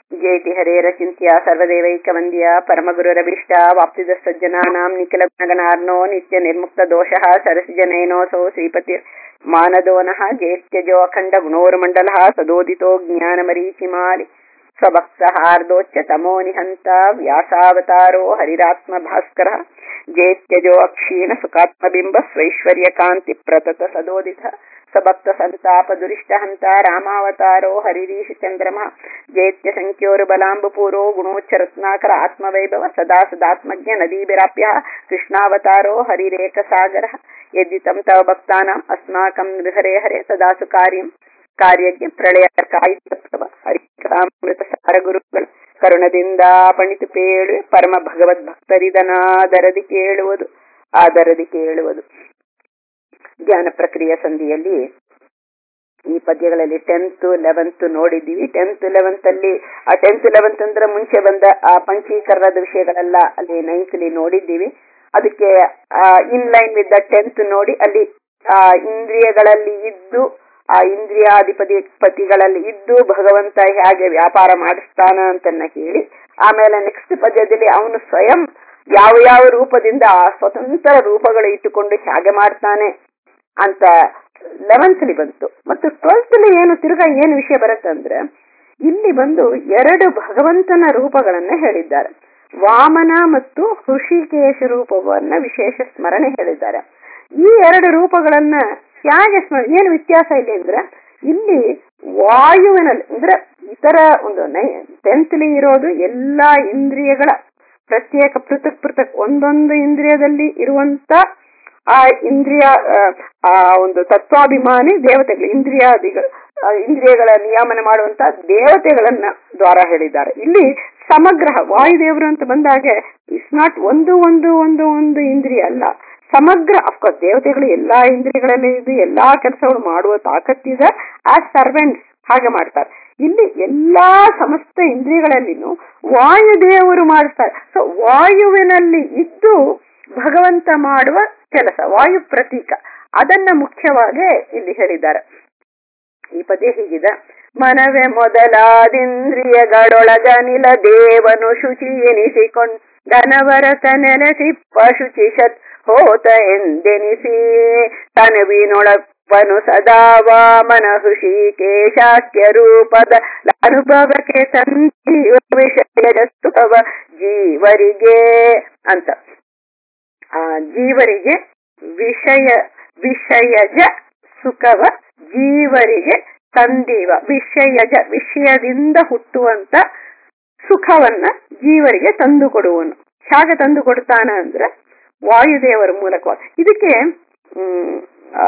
ಜೇತಿ ಹರೇರಚಿಂತ್ಯ ಸರ್ವದೇವೈಕವಂದ್ಯ ಪರಮಗುರುರಭೀಷ್ಟ ವಾಪ್ತಿದ ಸಜ್ಜನಾನಾಂ ನಿಖಿಲ ಗುಣಗಣಾರ್ನೋ ನಿತ್ಯ ನಿರ್ಮುಕ್ತ ದೋಷಃ ಸರಸಿಜನೈನೋಸೌ ಶ್ರೀಪತಿ ಮಾನದೋನಃ ಜೇತ್ಯಜೋ ಅಖಂಡ ಗುಣೋರ್ಮಂಡಲಃ ಸದೋದಿತೋ ಜ್ಞಾನಮರೀಚಿಮಾಲಿ ಸ್ವಭಕ್ತಹಾರ್ದೋಚ್ಚ ತಮೋ ನಿಹಂತ ವ್ಯಾಸಾವತಾರೋ ಹರಿರಾತ್ಮ ಭಾಸ್ಕರ ಜೇತ್ಯಜೋ ಅಕ್ಷೀಣ ಸುಖಾತ್ಮಬಿಂಬ ಸ್ವೈಶ್ವರ್ಯ ಕಾಂತಿ ಪ್ರತತ ಸದೋದಿತ ಸಭಕ್ತ ಸಂತಾಪ ದುರಿಷ್ಟ ಹಂತ ರಾಮಾವತಾರೋ ಹರಿರೀಶ ಚಂದ್ರಮ ಜೇತ್ಯ ಸಂಖ್ಯೋರು ಬಲಾಂಬಪೂರೋ ಗುಣೋಚ್ಚರತ್ನಾಕರ ಆತ್ಮವೈಭವ ಸದಾ ಸದಾತ್ಮಜ್ಞ ನದೀಭಿರಾಪ್ಯ ಕೃಷ್ಣಾವತಾರೋ ಹರಿರೇಕ ಸಾಗರ ಯದ್ದಿತಂ ತವ ಭಕ್ತಾನಾಂ ಅಸ್ಮಾಕಂ ನೃಹರೆ ಹರೆ ಸದಾ ಸುಕಾರ್ಯಂ ಕಾರ್ಯಕ್ಕೆ ಪ್ರಳಯ ಕಾಯಿತತ್ವ ಹರಿಕಥಾಮೃತ ಸಾರ ಗುರುಗಳು ಕರುಣದಿಂದ ಪಣಿತು ಪೇಳುವೆ ಪರಮ ಭಗವದ್ ಭಕ್ತರಿದನಾದರದಿ ಕೇಳುವುದು ಆದರದಿ ಕೇಳುವುದು ಜ್ಞಾನ ಪ್ರಕ್ರಿಯೆ ಸಂಧಿಯಲ್ಲಿ ಈ ಪದ್ಯಗಳಲ್ಲಿ ಟೆಂತ್ ಲೆವೆಂತ್ ನೋಡಿದ್ದೀವಿ ಟೆಂತ್ ಲೆವೆಂತ್ ಅಲ್ಲಿ ಆ ಟೆಂತ್ ಲೆವೆಂತ್ ಅಂದ್ರೆ ಮುಂಚೆ ಬಂದ ಆ ಪಂಚೀಕರಣದ ವಿಷಯಗಳೆಲ್ಲ ಅಲ್ಲಿ ನೈನ್ತ್ಲಿ ನೋಡಿದ್ದೀವಿ ಅದಕ್ಕೆ ಇನ್ ಲೈನ್ ವಿತ್ ಟೆಂತ್ ನೋಡಿ ಅಲ್ಲಿ ಆ ಇಂದ್ರಿಯಗಳಲ್ಲಿ ಇದ್ದು ಆ ಇಂದ್ರಿಯಾಧಿಪತಿ ಪತಿಗಳಲ್ಲಿ ಇದ್ದು ಭಗವಂತ ಹೇಗೆ ವ್ಯಾಪಾರ ಮಾಡಿಸ್ತಾನ ಅಂತನ್ನ ಹೇಳಿ ಆಮೇಲೆ ನೆಕ್ಸ್ಟ್ ಪದ್ಯದಲ್ಲಿ ಅವನು ಸ್ವಯಂ ಯಾವ ಯಾವ ರೂಪದಿಂದ ಆ ಸ್ವತಂತ್ರ ರೂಪಗಳು ಇಟ್ಟುಕೊಂಡು ಹೇಗೆ ಮಾಡ್ತಾನೆ ಅಂತ ಲೆವೆಂತ್ಲಿ ಬಂತು ಮತ್ತು ಟ್ವೆಲ್ತ್ಲಿ ಏನು ತಿರ್ಗಾ ಏನು ವಿಷಯ ಬರುತ್ತೆ ಅಂದ್ರೆ ಇಲ್ಲಿ ಬಂದು ಎರಡು ಭಗವಂತನ ರೂಪಗಳನ್ನ ಹೇಳಿದ್ದಾರೆ ವಾಮನ ಮತ್ತು ಹೃಷಿಕೇಶ ರೂಪವನ್ನ ವಿಶೇಷ ಸ್ಮರಣೆ ಹೇಳಿದ್ದಾರೆ ಈ ಎರಡು ರೂಪಗಳನ್ನ ಹೇಗೆ ಏನು ವ್ಯತ್ಯಾಸ ಇಲ್ಲಿ ಅಂದ್ರೆ ಇಲ್ಲಿ ವಾಯುವಿನಲ್ಲಿ ಅಂದ್ರೆ ಇತರ ಒಂದು ನೈ ಟೆಂತ್ಲಿ ಇರೋದು ಎಲ್ಲಾ ಇಂದ್ರಿಯಗಳ ಪ್ರತ್ಯೇಕ ಪೃಥಕ್ ಪೃಥಕ್ ಒಂದೊಂದು ಇಂದ್ರಿಯದಲ್ಲಿ ಇರುವಂತ ಆ ಇಂದ್ರಿಯ ಆ ಒಂದು ತತ್ವಾಭಿಮಾನಿ ದೇವತೆಗಳು ಇಂದ್ರಿಯಾದಿಗಳು ಇಂದ್ರಿಯಗಳ ನಿಯಮನ ಮಾಡುವಂತ ದೇವತೆಗಳನ್ನ ದ್ವಾರ ಹೇಳಿದ್ದಾರೆ ಇಲ್ಲಿ ಸಮಗ್ರ ವಾಯುದೇವರು ಅಂತ ಬಂದಾಗೆ ಇಟ್ಸ್ ನಾಟ್ ಒಂದು ಒಂದು ಒಂದು ಒಂದು ಇಂದ್ರಿಯ ಅಲ್ಲ ಸಮಗ್ರ ಅಫ್ಕೋರ್ಸ್ ದೇವತೆಗಳು ಎಲ್ಲಾ ಇಂದ್ರಿಯಗಳಲ್ಲಿ ಇದು ಎಲ್ಲಾ ಕೆಲಸಗಳು ಮಾಡುವ ತಾಕತ್ತಿದೆ ಆಸ್ ಸರ್ವೆಂಟ್ಸ್ ಹಾಗೆ ಮಾಡ್ತಾರೆ ಇಲ್ಲಿ ಎಲ್ಲಾ ಸಮಸ್ತ ಇಂದ್ರಿಯಗಳಲ್ಲಿನೂ ವಾಯುದೇವರು ಮಾಡಿಸ್ತಾರೆ ಸೊ ವಾಯುವಿನಲ್ಲಿ ಇದ್ದು ಭಗವಂತ ಮಾಡುವ ಕೆಲಸ ವಾಯು ಪ್ರತೀಕ ಅದನ್ನ ಮುಖ್ಯವಾಗಿ ಇಲ್ಲಿ ಹೇಳಿದ್ದಾರೆ ಈ ಪದ್ಯ ಹೀಗಿದೆ ಮನವೇ ಮೊದಲಾದಿಂದ್ರಿಯಗಳೊಳಗನಿಲ ದೇವನು ಶುಚಿ ಎನಿಸಿಕೊಂಡ್ ಧನವರತ ನೆಲೆಸಿಪ್ಪ ಶುಚಿಷತ್ ಹೋತ ಎಂದೆನಿಸಿ ತನುವಿನೊಳಪ್ಪನು ಸದಾ ವಾಮನ ಹೃಷಿಕೇಶಾಖ್ಯ ರೂಪದ ಅನುಭವಕ್ಕೆ ತಂತಿ ವಿಷಯದ ಸುಖವ ಜೀವರಿಗೆ ಅಂತ ಆ ಜೀವರಿಗೆ ವಿಷಯ ವಿಷಯಜ ಸುಖವ ಜೀವರಿಗೆ ತಂದೀವ ವಿಷಯಜ ವಿಷಯದಿಂದ ಹುಟ್ಟುವಂತ ಸುಖವನ್ನ ಜೀವರಿಗೆ ತಂದು ಕೊಡುವನು ಹೇಗೆ ತಂದು ಕೊಡ್ತಾನ ಅಂದ್ರೆ ವಾಯುದೇವರ ಮೂಲಕವಾಗಿ ಇದಕ್ಕೆ ಹ್ಮ್ ಆ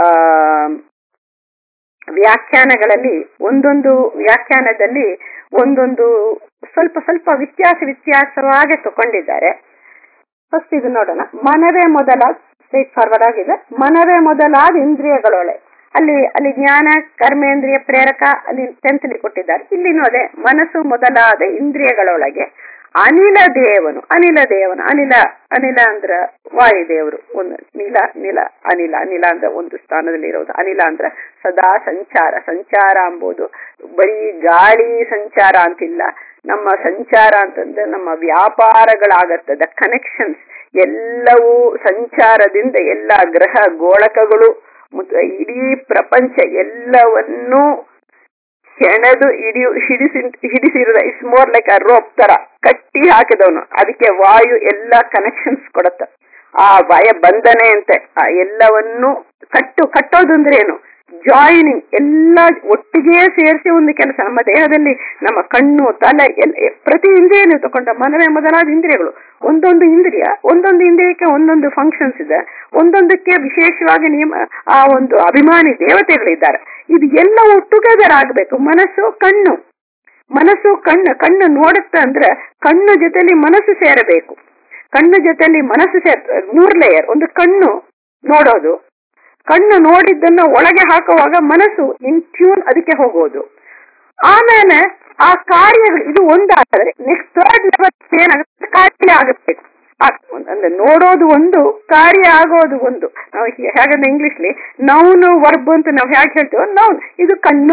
ವ್ಯಾಖ್ಯಾನಗಳಲ್ಲಿ ಒಂದೊಂದು ವ್ಯಾಖ್ಯಾನದಲ್ಲಿ ಒಂದೊಂದು ಸ್ವಲ್ಪ ಸ್ವಲ್ಪ ವ್ಯತ್ಯಾಸ ವ್ಯತ್ಯಾಸವಾಗಿ ತಗೊಂಡಿದ್ದಾರೆ ಫಸ್ಟ್ ಇದು ನೋಡೋಣ ಮನವೇ ಮೊದಲ ಸ್ಟ್ರೈಟ್ ಫಾರ್ವರ್ಡ್ ಆಗಿದೆ ಮನವೇ ಮೊದಲಾದ ಇಂದ್ರಿಯಗಳೊಳೆ ಅಲ್ಲಿ ಅಲ್ಲಿ ಜ್ಞಾನ ಕರ್ಮೇಂದ್ರಿಯ ಪ್ರೇರಕ ಅಲ್ಲಿ ಟೆಂತ್ಲಿ ಕೊಟ್ಟಿದ್ದಾರೆ ಇಲ್ಲಿನೂ ಅದೇ ಮನಸ್ಸು ಮೊದಲಾದ ಇಂದ್ರಿಯಗಳೊಳಗೆ ಅನಿಲ ದೇವನು ಅನಿಲ ದೇವನು ಅನಿಲ ಅನಿಲ ಅಂದ್ರ ವಾಯುದೇವರು ಒಂದು ನೀಲ ನಿಲ ಅನಿಲ ಅನಿಲ ಅಂದ್ರೆ ಒಂದು ಸ್ಥಾನದಲ್ಲಿ ಇರೋದು ಅನಿಲ ಅಂದ್ರ ಸದಾ ಸಂಚಾರ ಸಂಚಾರ ಅಂಬುದು ಬರೀ ಗಾಳಿ ಸಂಚಾರ ಅಂತಿಲ್ಲ ನಮ್ಮ ಸಂಚಾರ ಅಂತಂದ್ರೆ ನಮ್ಮ ವ್ಯಾಪಾರಗಳಾಗತ್ತದ ಕನೆಕ್ಷನ್ಸ್ ಎಲ್ಲವೂ ಸಂಚಾರದಿಂದ ಎಲ್ಲ ಗ್ರಹ ಗೋಳಕಗಳು ಮತ್ತು ಇಡೀ ಪ್ರಪಂಚ ಎಲ್ಲವನ್ನೂ ಹೆಣೆದು ಹಿಡಿ ಹಿಡಿಸಿ ಹಿಡಿಸಿರೋದ it's more like a rope ತರ ಕಟ್ಟಿ ಹಾಕಿದವನು ಅದಕ್ಕೆ ವಾಯು ಎಲ್ಲ ಕನೆಕ್ಷನ್ಸ್ ಕೊಡುತ್ತೆ ಆ ಭಯ ಬಂಧನೆ ಅಂತೆ ಆ ಎಲ್ಲವನ್ನೂ ಕಟ್ಟು ಕಟ್ಟೋದು ಅಂದ್ರೆ ಏನು ಜಾಯಿನಿಂಗ್ ಎಲ್ಲ ಒಟ್ಟಿಗೆ ಸೇರಿಸಿ ಒಂದು ಕೆಲಸ ನಮ್ಮ ದೇಹದಲ್ಲಿ ನಮ್ಮ ಕಣ್ಣು ತಲೆ ಪ್ರತಿ ಇಂದ್ರಿಯ ನೀವು ತಗೊಂಡ ಮನವೇ ಮೊದಲಾದ ಇಂದ್ರಿಯಗಳು ಒಂದೊಂದು ಇಂದ್ರಿಯ ಒಂದೊಂದು ಇಂದ್ರಿಯಕ್ಕೆ ಒಂದೊಂದು ಫಂಕ್ಷನ್ಸ್ ಇದೆ ಒಂದೊಂದಕ್ಕೆ ವಿಶೇಷವಾಗಿ ನಿಯಮ ಆ ಒಂದು ಅಭಿಮಾನಿ ದೇವತೆಗಳಿದ್ದಾರೆ ಇದು ಎಲ್ಲ ಟುಗೆದರ್ ಆಗ್ಬೇಕು ಮನಸ್ಸು ಕಣ್ಣು ಮನಸ್ಸು ಕಣ್ಣು ಕಣ್ಣು ನೋಡುತ್ತೆ ಅಂದ್ರೆ ಕಣ್ಣು ಜೊತೆಲಿ ಮನಸ್ಸು ಸೇರಬೇಕು ಕಣ್ಣು ಜೊತೆಲಿ ಮನಸ್ಸು ಸೇರ್ ಮೂರ್ ಲೇಯರ್ ಒಂದು ಕಣ್ಣು ನೋಡೋದು ಕಣ್ಣು ನೋಡಿದ್ದನ್ನ ಒಳಗೆ ಹಾಕುವಾಗ ಮನಸ್ಸು ಇನ್ ಟ್ಯೂನ್ ಅದಕ್ಕೆ ಹೋಗೋದು ಆಮೇಲೆ ಆ ಕಾರ್ಯಗಳು ಇದು ಒಂದಾದರೆ ನೆಕ್ಸ್ಟ್ ಥರ್ಡ್ ಲೆವೆಲ್ ಏನಾಗುತ್ತೆ ಕಾರ್ಯ ಆಗುತ್ತೆ ಅಂದ್ರೆ ನೋಡೋದು ಒಂದು ಕಾರ್ಯ ಆಗೋದು ಒಂದು ನಾವು ಹೇಗಂದ್ರೆ ಇಂಗ್ಲಿಷ್ಲಿ ನೌನು ವರ್ಬ್ ಅಂತ ನಾವು ಹೇಗೆ ಹೇಳ್ತೀವೋ ನೌನ್ ಇದು ಕಣ್ಣು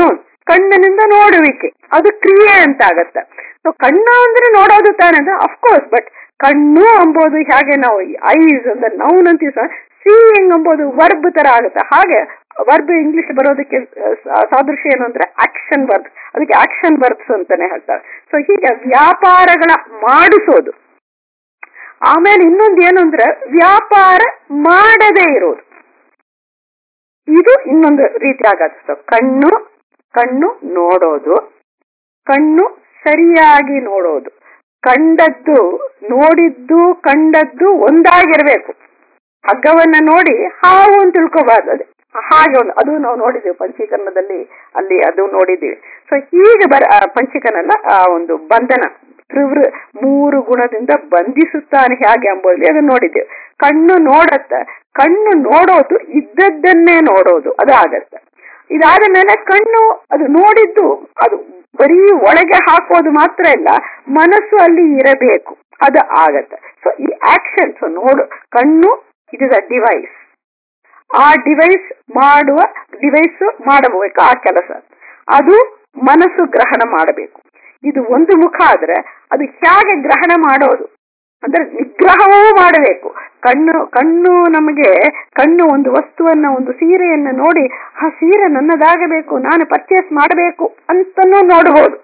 ಕಣ್ಣಿನಿಂದ ನೋಡುವಿಕೆ ಅದು ಕ್ರಿಯೆ ಅಂತ ಆಗತ್ತೆ ಸೊ ಕಣ್ಣು ಅಂದ್ರೆ ನೋಡೋದು ತಾನೆ ಅಫ್ಕೋರ್ಸ್ ಬಟ್ ಕಣ್ಣು ಅಂಬೋದು ಹೇಗೆ ನಾವು ಐಸ್ ಅಂದ್ರೆ ನೌನ್ ಅಂತೀವಿ ಸಹ ಸೀಯಿಂಗ್ ಅಂಬೋದು ವರ್ಬ್ ತರ ಆಗುತ್ತೆ ಹಾಗೆ ವರ್ಬ್ ಇಂಗ್ಲಿಷ್ ಬರೋದಕ್ಕೆ ಸಾದೃಶ್ಯ ಏನು ಅಂದ್ರೆ ಆಕ್ಷನ್ ವರ್ಬ್ ಅದಕ್ಕೆ ಆಕ್ಷನ್ ವರ್ಬ್ಸ್ ಅಂತಾನೆ ಹೇಳ್ತಾರೆ ಸೊ ಹೀಗೆ ವ್ಯಾಪಾರಗಳ ಮಾಡಿಸೋದು ಆಮೇಲೆ ಇನ್ನೊಂದು ಏನು ಅಂದ್ರೆ ವ್ಯಾಪಾರ ಮಾಡದೇ ಇರೋದು ಇದು ಇನ್ನೊಂದು ರೀತಿ ಆಗತ್ತೆ ಕಣ್ಣು ಕಣ್ಣು ನೋಡೋದು ಕಣ್ಣು ಸರಿಯಾಗಿ ನೋಡೋದು ಕಂಡದ್ದು ನೋಡಿದ್ದು ಕಂಡದ್ದು ಒಂದಾಗಿರ್ಬೇಕು ಹಗ್ಗವನ್ನ ನೋಡಿ ಹಾವು ಅಂತ ತಿಳ್ಕೋಬಾರ್ದು ಅದೇ ಹಾಗೆ ಒಂದು ಅದು ನಾವು ನೋಡಿದ್ದೀವಿ ಪಂಚೀಕರಣದಲ್ಲಿ ಅಲ್ಲಿ ಅದು ನೋಡಿದ್ದೀವಿ ಸೊ ಹೀಗೆ ಬರ ಪಂಚೀಕರಣ ಅಲ್ಲ ಆ ಒಂದು ಬಂಧನ ತ್ರಿವೃ ಮೂರು ಗುಣದಿಂದ ಬಂಧಿಸುತ್ತಾನೆ ಹೇಗೆ ಎಂಬುದರಲ್ಲಿ ಅದನ್ನು ನೋಡಿದ್ದೇವೆ ಕಣ್ಣು ನೋಡತ್ತ ಕಣ್ಣು ನೋಡೋದು ಇದ್ದದ್ದನ್ನೇ ನೋಡೋದು ಅದು ಆಗತ್ತೆ ಇದಾದ ಮೇಲೆ ಕಣ್ಣು ಅದು ನೋಡಿದ್ದು ಅದು ಬರೀ ಒಳಗೆ ಹಾಕೋದು ಮಾತ್ರ ಇಲ್ಲ ಮನಸ್ಸು ಅಲ್ಲಿ ಇರಬೇಕು ಅದು ಆಗತ್ತೆ ಸೊ ಈ ಆಕ್ಷನ್ ಸೊ ನೋಡು ಕಣ್ಣು ಇಟ್ ಇಸ್ ಅ ಡಿವೈಸ್ ಆ ಡಿವೈಸ್ ಮಾಡುವ ಡಿವೈಸ್ ಮಾಡಬೇಕು ಆ ಕೆಲಸ ಅದು ಮನಸ್ಸು ಗ್ರಹಣ ಮಾಡಬೇಕು ಇದು ಒಂದು ಮುಖ ಆದ್ರೆ ಅದು ಹೇಗೆ ಗ್ರಹಣ ಮಾಡೋದು ಅಂದ್ರೆ ನಿಗ್ರಹವೂ ಮಾಡಬೇಕು ಕಣ್ಣು ಕಣ್ಣು ನಮಗೆ ಕಣ್ಣು ಒಂದು ವಸ್ತುವನ್ನ ಒಂದು ಸೀರೆಯನ್ನ ನೋಡಿ ಆ ಸೀರೆ ನನ್ನದಾಗಬೇಕು ನಾನು ಪರ್ಚೇಸ್ ಮಾಡಬೇಕು ಅಂತನೂ ನೋಡಬಹುದು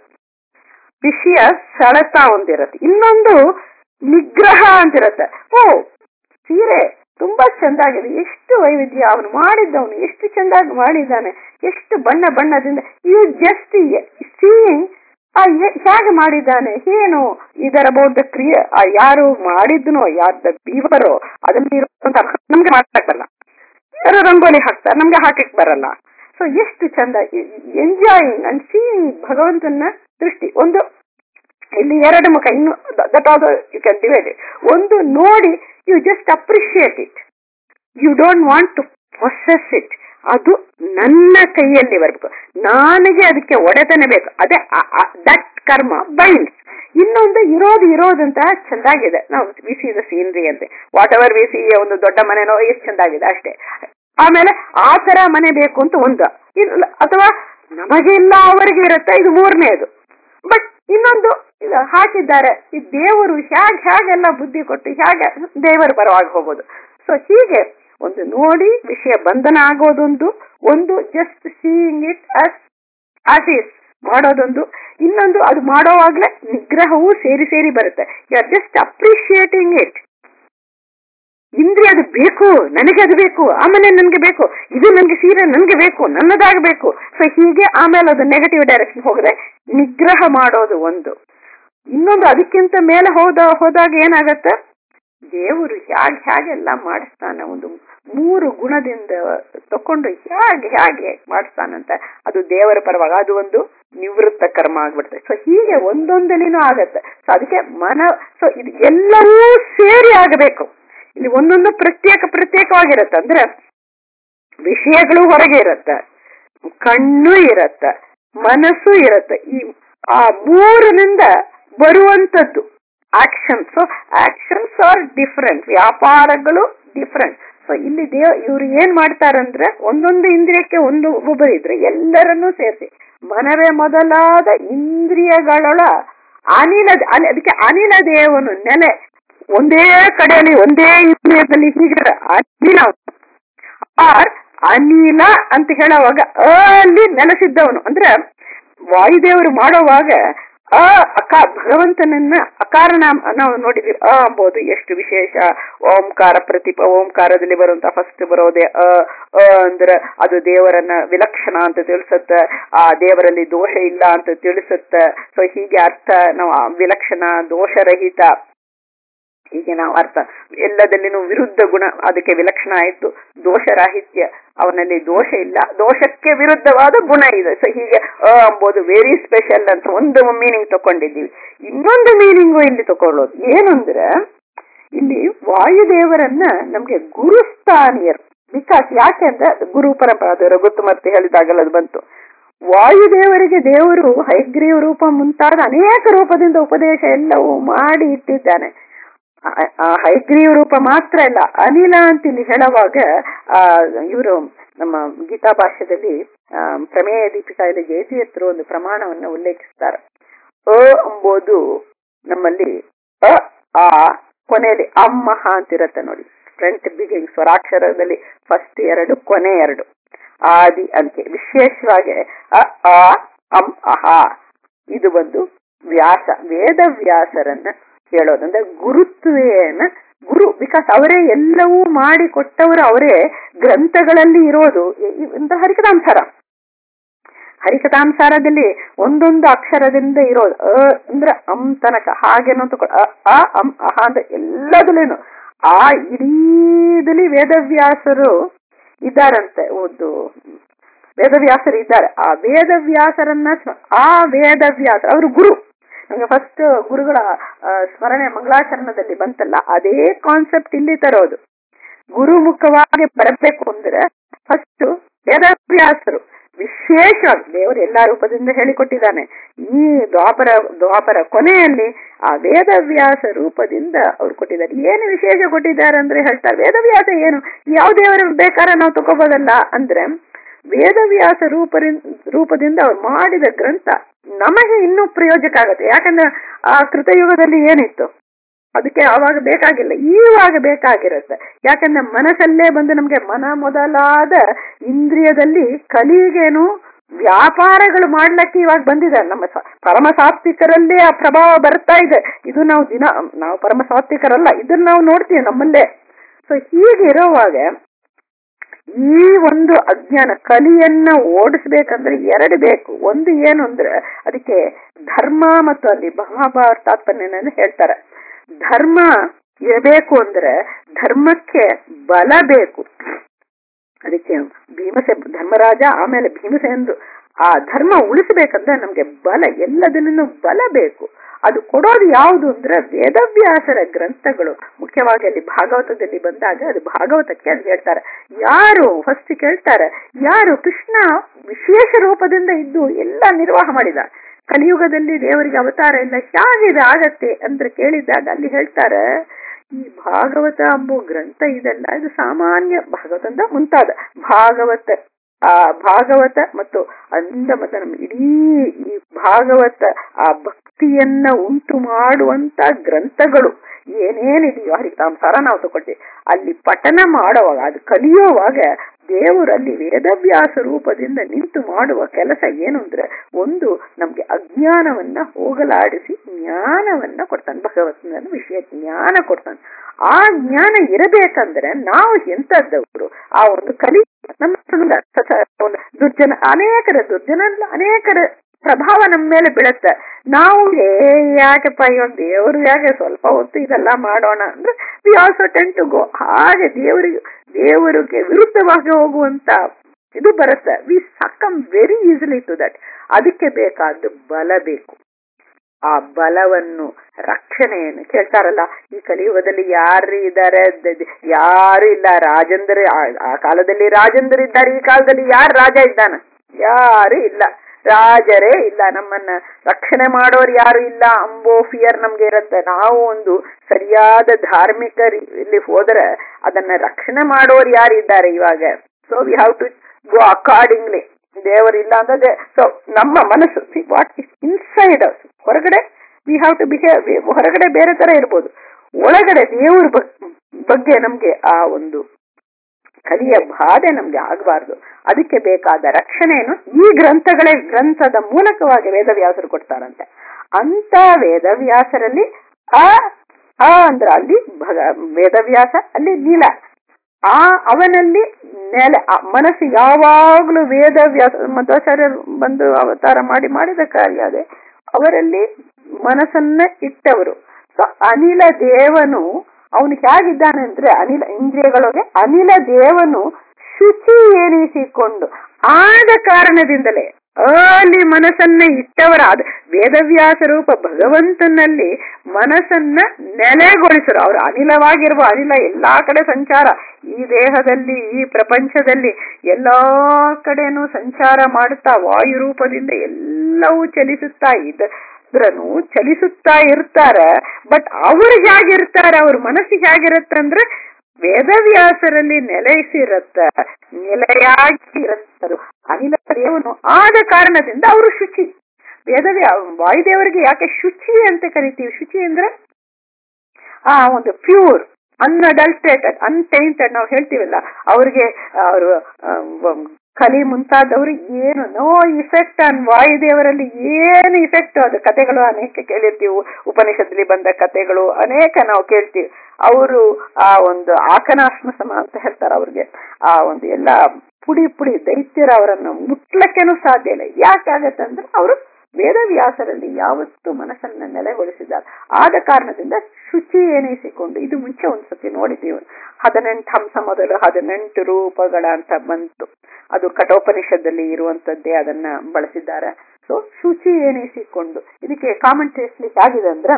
ವಿಷಯ ಸೆಳೆತ ಒಂದಿರತ್ತೆ ಇನ್ನೊಂದು ನಿಗ್ರಹ ಅಂತಿರತ್ತೆ ಓ ಸೀರೆ ತುಂಬಾ ಚೆಂದಾಗಿದೆ ಎಷ್ಟು ವೈವಿಧ್ಯ ಅವನು ಮಾಡಿದ್ದವನು ಎಷ್ಟು ಚೆಂದಾಗಿ ಮಾಡಿದ್ದಾನೆ ಎಷ್ಟು ಬಣ್ಣ ಬಣ್ಣದಿಂದ ಯು ಜಸ್ಟ್ ಸೀಯಿಂಗ್ ಹೇಗೆ ಮಾಡಿದ್ದಾನೆ ಏನು ಇದರ ಬೌದ್ಧ ಕ್ರಿಯೆ ಆ ಯಾರು ಮಾಡಿದ್ನೋ ಯಾರ್ದ ಬೀವರೋ ಅದರಲ್ಲಿ ಇರುವಂತ ನಮ್ಗೆ ಮಾಡಕ್ ಬರಲ್ಲ ಯಾರು ರಂಗೋಲಿ ಹಾಕ್ತಾರೆ ನಮ್ಗೆ ಹಾಕಕ್ ಬರಲ್ಲ ಸೊ ಎಷ್ಟು ಚಂದ ಎಂಜಾಯಿಂಗ್ ಅಂಡ್ ಸೀಯಿಂಗ್ ಭಗವಂತನ ದೃಷ್ಟಿ ಒಂದು ಇಲ್ಲಿ ಎರಡು ಮುಖ ಇನ್ನು that all you can divide ಒಂದು ನೋಡಿ you just appreciate it you don't want to process it ಅದು ನನ್ನ ಕೈಯಲ್ಲಿ ಬರಬೇಕು ನನಗೆ ಅದಕ್ಕೆ ಒಡೆತನೆ ಬೇಕು ಅದೇ ದಟ್ ಕರ್ಮ ಬೈಂಡ್ ಇನ್ನೊಂದು ಇರೋದು ಇರೋದಂತ ಚೆಂದಾಗಿದೆ ನಾವು ವಿ ಸಿ ದ ಸೀನ್ರಿ ಅಂತೆ ವಾಟ್ ಎವರ್ ವಿ ಸಿ ಒಂದು ದೊಡ್ಡ ಮನೆನೋ ಎಷ್ಟು ಚೆಂದಾಗಿದೆ ಅಷ್ಟೇ ಆಮೇಲೆ ಆ ತರ ಮನೆ ಬೇಕು ಅಂತ ಒಂದು ಇಲ್ಲ ಅಥವಾ ನಮಗೆ ಇಲ್ಲ ಅವರಿಗೆ ಇರುತ್ತೆ ಇದು ಮೂರನೇದು ಬಟ್ ಇನ್ನೊಂದು ಹಾಕಿದ್ದಾರೆ ಈ ದೇವರು ಹೇಗೆ ಹೇಗೆಲ್ಲ ಬುದ್ಧಿ ಕೊಟ್ಟು ಹೇಗೆ ದೇವರ ಪರವಾಗಿ ಹೋಗೋದು ಸೊ ಹೀಗೆ ಒಂದು ನೋಡಿ ವಿಷಯ ಬಂಧನ ಆಗೋದೊಂದು ಒಂದು just seeing it as as is ಮಾಡೋದೊಂದು ಇನ್ನೊಂದು ಅದು ಮಾಡೋವಾಗ್ಲೇ ನಿಗ್ರಹವೂ ಸೇರಿ ಸೇರಿ ಬರುತ್ತೆ you are just appreciating it ಇಂದ್ರಿಯ ಅದು ಬೇಕು ನನಗೆ ಅದು ಬೇಕು ಆಮೇಲೆ ನನ್ಗೆ ಬೇಕು ಇದು ನನ್ಗೆ ಸೀರೆ ನನ್ಗೆ ಬೇಕು ನನ್ನದಾಗಬೇಕು ಸೊ ಹೀಗೆ ಆಮೇಲೆ ಅದು ನೆಗೆಟಿವ್ ಡೈರೆಕ್ಷನ್ ಹೋಗದೆ ನಿಗ್ರಹ ಮಾಡೋದು ಒಂದು ಇನ್ನೊಂದು ಅದಕ್ಕಿಂತ ಮೇಲೆ ಹೋದ ಹೋದಾಗ ಏನಾಗತ್ತೆ ದೇವರು ಹೇಗೆ ಹೇಗೆಲ್ಲ ಮಾಡಿಸ್ತಾನೆ ಒಂದು ಮೂರು ಗುಣದಿಂದ ತಕೊಂಡು ಹೇಗೆ ಹೇಗೆ ಮಾಡಿಸ್ತಾನಂತ ಅದು ದೇವರ ಪರವಾಗಿ ಅದು ಒಂದು ನಿವೃತ್ತ ಕರ್ಮ ಆಗ್ಬಿಡ್ತದೆ ಸೊ ಹೀಗೆ ಒಂದೊಂದಲಿನೂ ಆಗತ್ತೆ ಸೊ ಅದಕ್ಕೆ ಮನ ಸೊ ಇದು ಎಲ್ಲವೂ ಸೇರಿ ಆಗಬೇಕು ಇಲ್ಲಿ ಒಂದೊಂದು ಪ್ರತ್ಯೇಕ ಪ್ರತ್ಯೇಕವಾಗಿರುತ್ತೆ ಅಂದ್ರೆ ವಿಷಯಗಳು ಹೊರಗೆ ಇರತ್ತೆ ಕಣ್ಣು ಇರತ್ತ ಮನಸ್ಸು ಇರತ್ತೆ ಈ ಆ ಮೂರನಿಂದ ಬರುವಂತದ್ದು action so actions are different ವ್ಯಾಪಾರಗಳು ಡಿಫರೆಂಟ್ ಸೊ ಇಲ್ಲಿ ದೇವ್ ಇವ್ರು ಏನ್ ಮಾಡ್ತಾರಂದ್ರೆ ಒಂದೊಂದು ಇಂದ್ರಿಯಕ್ಕೆ ಒಂದು ಒಬ್ಬರು ಇದ್ರೆ ಎಲ್ಲರನ್ನೂ ಸೇರಿಸಿ ಮನವೇ ಮೊದಲಾದ ಇಂದ್ರಿಯಗಳ ಅನಿಲ ಅದಕ್ಕೆ ಅನಿಲ ದೇವನು ನೆಲೆ ಒಂದೇ ಕಡೆಯಲ್ಲಿ ಒಂದೇ ಇಂದ್ರಿಯದಲ್ಲಿ ಹೀಗೆ ಅನಿಲ ಆರ್ ಅನಿಲ ಅಂತ ಹೇಳುವಾಗ ಅಲ್ಲಿ ನೆಲೆಸಿದ್ದವನು ಅಂದ್ರೆ ವಾಯುದೇವರು ಮಾಡೋವಾಗ ಅ ಅಕ ಭಗವಂತನನ್ನ ಅಕಾರ ನಾವು ನೋಡಿದ್ವಿ ಅ ಅಂಬೋದು ಎಷ್ಟು ವಿಶೇಷ ಓಂಕಾರ ಪ್ರತಿಪ ಓಂಕಾರದಲ್ಲಿ ಬರುವಂತ ಫಸ್ಟ್ ಬರೋದೇ ಅ ಅ ಅಂದ್ರೆ ಅದು ದೇವರನ್ನ ವಿಲಕ್ಷಣ ಅಂತ ತಿಳಿಸುತ್ತ ಆ ದೇವರಲ್ಲಿ ದೋಷ ಇಲ್ಲ ಅಂತ ತಿಳಿಸುತ್ತ ಸೊ ಹೀಗೆ ಅರ್ಥ ನಾವು ವಿಲಕ್ಷಣ ದೋಷರಹಿತ ಹೀಗೆ ನಾವು ಅರ್ಥ ಎಲ್ಲದಲ್ಲಿನೂ ವಿರುದ್ಧ ಗುಣ ಅದಕ್ಕೆ ವಿಲಕ್ಷಣ ಆಯಿತು ದೋಷರಾಹಿತ್ಯ ಅವನಲ್ಲಿ ದೋಷ ಇಲ್ಲ ದೋಷಕ್ಕೆ ವಿರುದ್ಧವಾದ ಗುಣ ಇದೆ ಸೊ ಹೀಗೆ ಅ ಅಂಬೋದು ವೆರಿ ಸ್ಪೆಷಲ್ ಅಂತ ಒಂದು ಮೀನಿಂಗ್ ತಕೊಂಡಿದ್ದೀವಿ ಇನ್ನೊಂದು ಮೀನಿಂಗು ಇಲ್ಲಿ ತಕೊಳ್ಳೋದು ಏನಂದ್ರೆ ಇಲ್ಲಿ ವಾಯುದೇವರನ್ನ ನಮ್ಗೆ ಗುರುಸ್ಥಾನೀಯರು ಬಿಕಾಸ್ ಯಾಕೆ ಅಂದ್ರೆ ಗುರು ಪರಂಪರೆ ಅದು ರಘುತ್ತಮರ್ತಿ ಹೇಳಿದಾಗಲ್ಲ ಅದು ಬಂತು ವಾಯುದೇವರಿಗೆ ದೇವರು ಹೈಗ್ರೀವ ರೂಪ ಮುಂತಾದ ಅನೇಕ ರೂಪದಿಂದ ಉಪದೇಶ ಎಲ್ಲವೂ ಮಾಡಿ ಇಟ್ಟಿದ್ದಾನೆ ಆ ಹೈಗ್ರೀವ ರೂಪ ಮಾತ್ರ ಇಲ್ಲ ಅನಿಲ ಅಂತ ಇಲ್ಲಿ ಹೇಳುವಾಗ ಆ ಇವರು ನಮ್ಮ ಗೀತಾ ಭಾಷ್ಯದಲ್ಲಿ ಆ, ಪ್ರಮೇಯ ದೀಪಿಕಾಯಲ್ಲಿ ಜಯತೀರ್ಥರು ಒಂದು ಪ್ರಮಾಣವನ್ನು ಉಲ್ಲೇಖಿಸ್ತಾರೆ ಅ ಎಂಬುದು ನಮ್ಮಲ್ಲಿ ಅ ಆ ಕೊನೆಯಲ್ಲಿ ಅಮ್ಮಹ ಅಂತಿರತ್ತೆ ನೋಡಿ ಫ್ರಂಟ್ ಬಿಗಿಂಗ್ ಸ್ವರಾಕ್ಷರದಲ್ಲಿ ಫಸ್ಟ್ ಎರಡು ಕೊನೆ ಎರಡು ಆದಿ ಅಂತ್ಯ ವಿಶೇಷವಾಗಿ ಅ ಆ ಅಂ ಅಹ ಇದು ಒಂದು ವ್ಯಾಸ ವೇದ ವ್ಯಾಸರನ್ನ ಹೇಳೋದು ಅಂದ್ರೆ ಗುರುತ್ವೇನ ಗುರು ಬಿಕಾಸ್ ಅವರೇ ಎಲ್ಲವೂ ಮಾಡಿ ಕೊಟ್ಟವರು ಅವರೇ ಗ್ರಂಥಗಳಲ್ಲಿ ಇರೋದು ಇ- ಇ- ಇಂಥ ಹರಿಕಥಾಂಸಾರ ಹರಿಕಥಾಂಸಾರದಲ್ಲಿ ಒಂದೊಂದು ಅಕ್ಷರದಿಂದ ಇರೋದು ಅ ಅಂದ್ರೆ ಅಂ ತನಕ ಹಾಗೇನೋ ತಗೊಳ್ ಅ ಆ ಅಂ ಅಹ ಅಂತ ಎಲ್ಲದಲ್ಲೇನು ಆ ಇಡೀದಲ್ಲಿ ವೇದವ್ಯಾಸರು ಇದ್ದಾರಂತೆ ಒಂದು ವೇದವ್ಯಾಸರು ಇದ್ದಾರೆ ಆ ವೇದವ್ಯಾಸರನ್ನ ಸ್ಮ- ಆ ವೇದವ್ಯಾಸ ಅವರು ಗುರು ನಮಗೆ ಫಸ್ಟ್ ಗುರುಗಳ ಆ, ಸ್ಮರಣೆ ಮಂಗಳಾಚರಣದಲ್ಲಿ ಬಂತಲ್ಲ ಅದೇ ಕಾನ್ಸೆಪ್ಟ್ ಇಲ್ಲಿ ತರೋದು ಗುರುಮುಖವಾಗಿ ಬರಬೇಕು ಅಂದ್ರೆ ಫಸ್ಟ್ ವೇದವ್ಯಾಸರು ವಿಶೇಷವಾಗಿ ದೇವರು ಎಲ್ಲಾ ರೂಪದಿಂದ ಹೇಳಿಕೊಟ್ಟಿದ್ದಾನೆ ಈ ದ್ವಾಪರ ದ್ವಾಪರ ಕೊನೆಯಲ್ಲಿ ಆ ವೇದವ್ಯಾಸ ರೂಪದಿಂದ ಅವ್ರು ಕೊಟ್ಟಿದ್ದಾರೆ ಏನು ವಿಶೇಷ ಕೊಟ್ಟಿದ್ದಾರೆ ಅಂದ್ರೆ ಹೇಳ್ತಾರೆ ವೇದವ್ಯಾಸ ಏನು ಯಾವ ದೇವರು ಬೇಕಾದ್ರೆ ನಾವು ತಗೋಬೋದಲ್ಲ ಅಂದ್ರೆ ವೇದವ್ಯಾಸ ರೂಪರಿನ್ ರೂಪದಿಂದ ಅವ್ರು ಮಾಡಿದ ಗ್ರಂಥ ನಮಗೆ ಇನ್ನೂ ಪ್ರಯೋಜಕ ಆಗುತ್ತೆ ಯಾಕಂದ್ರೆ ಆ ಕೃತಯುಗದಲ್ಲಿ ಏನಿತ್ತು ಅದಕ್ಕೆ ಆವಾಗ ಬೇಕಾಗಿಲ್ಲ ಈವಾಗ ಬೇಕಾಗಿರುತ್ತೆ ಯಾಕಂದ್ರೆ ಮನಸ್ಸಲ್ಲೇ ಬಂದು ನಮ್ಗೆ ಮನ ಮೊದಲಾದ ಇಂದ್ರಿಯದಲ್ಲಿ ಕಲಿಗೇನು ವ್ಯಾಪಾರಗಳು ಮಾಡ್ಲಿಕ್ಕೆ ಇವಾಗ ಬಂದಿದೆ ನಮ್ಮ ಸ- ಪರಮ ಸಾತ್ವಿಕರಲ್ಲೇ ಆ ಪ್ರಭಾವ ಬರ್ತಾ ಇದೆ ಇದು ನಾವು ದಿನ ನಾವು ಪರಮ ಸಾತ್ವಿಕರಲ್ಲ ಇದನ್ನ ನಾವು ನೋಡ್ತೀವಿ ನಮ್ಮಲ್ಲೇ ಸೊ ಹೀಗಿರುವಾಗ ಈ ಒಂದು ಅಜ್ಞಾನ ಕಲಿಯನ್ನ ಓಡಿಸ್ಬೇಕಂದ್ರೆ ಎರಡು ಬೇಕು ಒಂದು ಏನು ಅಂದ್ರೆ ಅದಕ್ಕೆ ಧರ್ಮ ಮತ್ತು ಅಲ್ಲಿ ಮಹಾಭಾರತ ತಾತ್ಪರ್ಯನ ಹೇಳ್ತಾರೆ ಧರ್ಮ ಇರಬೇಕು ಅಂದ್ರೆ ಧರ್ಮಕ್ಕೆ ಬಲ ಬೇಕು ಅದಕ್ಕೆ ಭೀಮಸೆ ಧರ್ಮರಾಜ ಆಮೇಲೆ ಭೀಮಸೇಂದ್ರು ಆ ಧರ್ಮ ಉಳಿಸಬೇಕಂದ್ರೆ ನಮ್ಗೆ ಬಲ ಎಲ್ಲದನ್ನು ಬಲ ಬೇಕು ಅದು ಕೊಡೋದು ಯಾವುದು ಅಂದ್ರೆ ವೇದವ್ಯಾಸರ ಗ್ರಂಥಗಳು ಮುಖ್ಯವಾಗಿ ಅಲ್ಲಿ ಭಾಗವತದಲ್ಲಿ ಬಂದಾಗ ಅದು ಭಾಗವತಕ್ಕೆ ಅಂತ ಹೇಳ್ತಾರೆ ಯಾರು ಫಸ್ಟ್ ಕೇಳ್ತಾರೆ ಯಾರು ಕೃಷ್ಣ ವಿಶೇಷ ರೂಪದಿಂದ ಇದ್ದು ಎಲ್ಲ ನಿರ್ವಾಹ ಮಾಡಿದ ಕಲಿಯುಗದಲ್ಲಿ ದೇವರಿಗೆ ಅವತಾರ ಎಲ್ಲ ಹೇಗಿದೆ ಆಗತ್ತೆ ಅಂತ ಕೇಳಿದಾಗ ಅಲ್ಲಿ ಹೇಳ್ತಾರೆ ಈ ಭಾಗವತ ಎಂಬ ಗ್ರಂಥ ಇದೆಲ್ಲ ಇದು ಸಾಮಾನ್ಯ ಭಾಗವತ ಅಂತ ಮುಂತಾದ ಭಾಗವತ ಆ ಭಾಗವತ ಮತ್ತು ಅಂದ ಮತ್ತು ನಮ್ಮ ಇಡೀ ಈ ಭಾಗವತ ಆ ಭಕ್ತಿಯನ್ನ ಉಂಟು ಮಾಡುವಂತ ಗ್ರಂಥಗಳು ಏನೇನಿದೆಯೋ ಹರಿತಾಂಸಾರ ನಾವು ತಗೊಳ್ತೀವಿ ಅಲ್ಲಿ ಪಠನ ಮಾಡುವಾಗ ಅದು ಕಲಿಯುವಾಗ ದೇವರಲ್ಲಿ ವೇದವ್ಯಾಸ ರೂಪದಿಂದ ನಿಂತು ಮಾಡುವ ಕೆಲಸ ಏನು ಅಂದ್ರೆ ಒಂದು ನಮ್ಗೆ ಅಜ್ಞಾನವನ್ನ ಹೋಗಲಾಡಿಸಿ ಜ್ಞಾನವನ್ನ ಕೊಡ್ತಾನೆ ಭಗವಂತನ ವಿಷಯ ಜ್ಞಾನ ಕೊಡ್ತಾನೆ ಆ ಜ್ಞಾನ ಇರಬೇಕಂದ್ರೆ ನಾವು ಎಂತದ್ದವರು ಆ ಒಂದು ಕಲಿ ನಮ್ಮ ಸುಂದರ ಸಸ- ಒಂದು ದುರ್ಜನ ಅನೇಕರ ದುರ್ಜನ ಅನೇಕರ ಪ್ರಭಾವ ನಮ್ಮ ಮೇಲೆ ಬೀಳುತ್ತೆ ನಾವು ಏ ಯಾಕೆಪ್ಪ ಇವಾಗ ದೇವರು ಯಾಕೆ ಸ್ವಲ್ಪ ಹೊತ್ತು ಇದೆಲ್ಲ ಮಾಡೋಣ ಅಂದ್ರೆ we also tend to go ಹಾಗೆ ದೇವರಿಗೆ ದೇವರಿಗೆ ವಿರುದ್ಧವಾಗಿ ಹೋಗುವಂತ ಇದು ಬರುತ್ತೆ we succumb very easily to that ಅದಕ್ಕೆ ಬೇಕಾದ ಬಲ ಬೇಕು ಆ ಬಲವನ್ನು ರಕ್ಷಣೆಯನ್ನು ಕೇಳ್ತಾರಲ್ಲ ಈ ಕಲಿಯುಗದಲ್ಲಿ ಯಾರು ಇದ್ದಾರೆ ದ- ದ- ಯಾರು ಇಲ್ಲ ರಾಜಂದ್ರ ಆ- ಆ ಕಾಲದಲ್ಲಿ ರಾಜಂದ್ರ ಇದ್ದಾರೆ ಈ ಕಾಲದಲ್ಲಿ ಯಾರು ರಾಜ ಇದ್ದಾನ ಯಾರು ಇಲ್ಲ ರಾಜರೇ ಇಲ್ಲ ನಮ್ಮನ್ನ ರಕ್ಷಣೆ ಮಾಡೋರು ಯಾರು ಇಲ್ಲ ಅಂಬೋ ಫಿಯರ್ ನಮ್ಗೆ ಇರುತ್ತೆ ನಾವು ಒಂದು ಸರಿಯಾದ ಧಾರ್ಮಿಕ ರೀ- ಇಲ್ಲಿ ಹೋದ್ರೆ ಅದನ್ನ ರಕ್ಷಣೆ ಮಾಡೋರು ಯಾರು ಇದ್ದಾರೆ ಇವಾಗ so we have to go accordingly ದೇವರಿಲ್ಲ ಅಂದ್ರೆ ಸೊ ನಮ್ಮ ಮನಸ್ಸು ವಾಟ್ ಇಸ್ ಇನ್ಸೈಡ್ ಹೊರಗಡೆ ವಿ ಹ್ಯಾವ್ ಟು ಬಿಹೇವ್ ಹೊರಗಡೆ ಬೇರೆ ತರ ಇರ್ಬೋದು ಒಳಗಡೆ ದೇವ್ರ ಬಗ್- ಬಗ್ಗೆ ನಮ್ಗೆ ಆ ಒಂದು ಕಲಿಯ ಬಾಧೆ ನಮ್ಗೆ ಆಗಬಾರ್ದು ಅದಕ್ಕೆ ಬೇಕಾದ ರಕ್ಷಣೆಯನ್ನು ಈ ಗ್ರಂಥಗಳೇ ಗ್ರಂಥದ ಮೂಲಕವಾಗಿ ವೇದವ್ಯಾಸರು ಕೊಡ್ತಾರಂತೆ ಅಂತ ವೇದವ್ಯಾಸರಲ್ಲಿ ಆ ಆ ಅಂದ್ರ ಅಲ್ಲಿ ಭಗ ವೇದವ್ಯಾಸ ಅಲ್ಲಿ ನೀಲ ಆ ಅವನಲ್ಲಿ ನೆಲೆ ಆ ಮನಸ್ಸು ಯಾವಾಗ್ಲೂ ವೇದವ್ಯಾಸ ಮಧ್ವಾಚಾರ್ಯರು ಬಂದು ಅವತಾರ ಮಾಡಿ ಮಾಡಿದ ಕಾರ್ಯ ಅದೇ ಅವರಲ್ಲಿ ಮನಸ್ಸನ್ನ ಇಟ್ಟವರು ಸೊ ಅನಿಲ ದೇವನು ಅವನು ಹೇಗಿದ್ದಾನೆ ಅಂದ್ರೆ ಅನಿಲ ಇಂದ್ರಿಯಗಳೊಳಗೆ ಅನಿಲ ದೇವನು ಶುಚಿ ಎನಿಸಿಕೊಂಡು ಆದ ಕಾರಣದಿಂದಲೇ ಅಲ್ಲಿ ಮನಸ್ಸನ್ನ ಇಟ್ಟವರ ಅದು ವೇದವ್ಯಾಸ ರೂಪ ಭಗವಂತನಲ್ಲಿ ಮನಸ್ಸನ್ನ ನೆಲೆಗೊಳಿಸರು ಅವರು ಅನಿಲವಾಗಿರುವ ಅನಿಲ ಎಲ್ಲಾ ಕಡೆ ಸಂಚಾರ ಈ ದೇಹದಲ್ಲಿ ಈ ಪ್ರಪಂಚದಲ್ಲಿ ಎಲ್ಲಾ ಕಡೆನೂ ಸಂಚಾರ ಮಾಡುತ್ತಾ ವಾಯು ರೂಪದಿಂದ ಎಲ್ಲವೂ ಚಲಿಸುತ್ತಾ ಇದ್ರನು ಚಲಿಸುತ್ತಾ ಇರ್ತಾರೆ ಬಟ್ ಅವ್ರು ಹೇಗಿರ್ತಾರೆ ಅವ್ರ ಮನಸ್ಸಿಗೆ ಹೇಗಿರುತ್ತೆ ಅಂದ್ರೆ ವೇದವ್ಯಾಸರಲ್ಲಿ ನೆಲೆಸಿರತ್ತ ನೆಲೆಯಾಗಿ ಇರುತ್ತದು ಅನಿಲ ದೇವನು ಆದ ಕಾರಣದಿಂದ ಅವರು ಶುಚಿ ವೇದವ್ಯಾ ವಾಯುದೇವರಿಗೆ ಯಾಕೆ ಶುಚಿ ಅಂತ ಕರಿತೀವಿ ಶುಚಿ ಅಂದ್ರೆ ಆ ಒಂದು ಪ್ಯೂರ್ ಅನ್ಅಡಲ್ಟೇಟೆಡ್ ಅನ್ಟೈಂಟೆಡ್ ನಾವು ಹೇಳ್ತೀವಲ್ಲ ಅವ್ರಿಗೆ ಅವರು ಕಲಿ ಮುಂತಾದವರು ಏನು ನೋ ಇಫೆಕ್ಟ್ ಆನ್ ವಾಯುದೇವರಲ್ಲಿ ಏನು ಇಫೆಕ್ಟ್ ಅದು ಕತೆಗಳು ಅನೇಕ ಕೇಳಿರ್ತೀವಿ ಉಪನಿಷತ್ಲಿ ಬಂದ ಕತೆಗಳು ಅನೇಕ ನಾವು ಕೇಳ್ತೀವಿ ಅವರು ಆ ಒಂದು ಆಕನಾಶ್ಮ ಸಮ ಅಂತ ಹೇಳ್ತಾರೆ ಅವ್ರಿಗೆ ಆ ಒಂದು ಎಲ್ಲ ಪುಡಿ ಪುಡಿ ದೈತ್ಯರ ಅವರನ್ನು ಮುಟ್ಲಕ್ಕೇನು ಸಾಧ್ಯ ಇಲ್ಲ ಯಾಕಾಗತ್ತೆ ಅಂದ್ರೆ ಅವರು ವೇದವ್ಯಾಸರಲ್ಲಿ ಯಾವತ್ತೂ ಮನಸ್ಸನ್ನ ನೆಲೆಗೊಳಿಸಿದ್ದಾರೆ ಆದ ಕಾರಣದಿಂದ ಶುಚಿ ಎನಿಸಿಕೊಂಡು ಇದು ಮುಂಚೆ ಒಂದ್ಸತಿ ನೋಡಿದ್ದೀವಿ ಹದಿನೆಂಟು ಹಂಸ ಮೊದಲು ಹದಿನೆಂಟು ರೂಪಗಳ ಅಂತ ಬಂತು ಅದು ಕಠೋಪನಿಷದಲ್ಲಿ ಇರುವಂತದ್ದೇ ಅದನ್ನ ಬಳಸಿದ್ದಾರೆ ಸೊ ಶುಚಿ ಎನಿಸಿಕೊಂಡು ಇದಕ್ಕೆ ಕಾಮೆಂಟ್ರಿಸ್ಲಿಕ್ಕೆ ಆಗಿದೆ ಅಂದ್ರೆ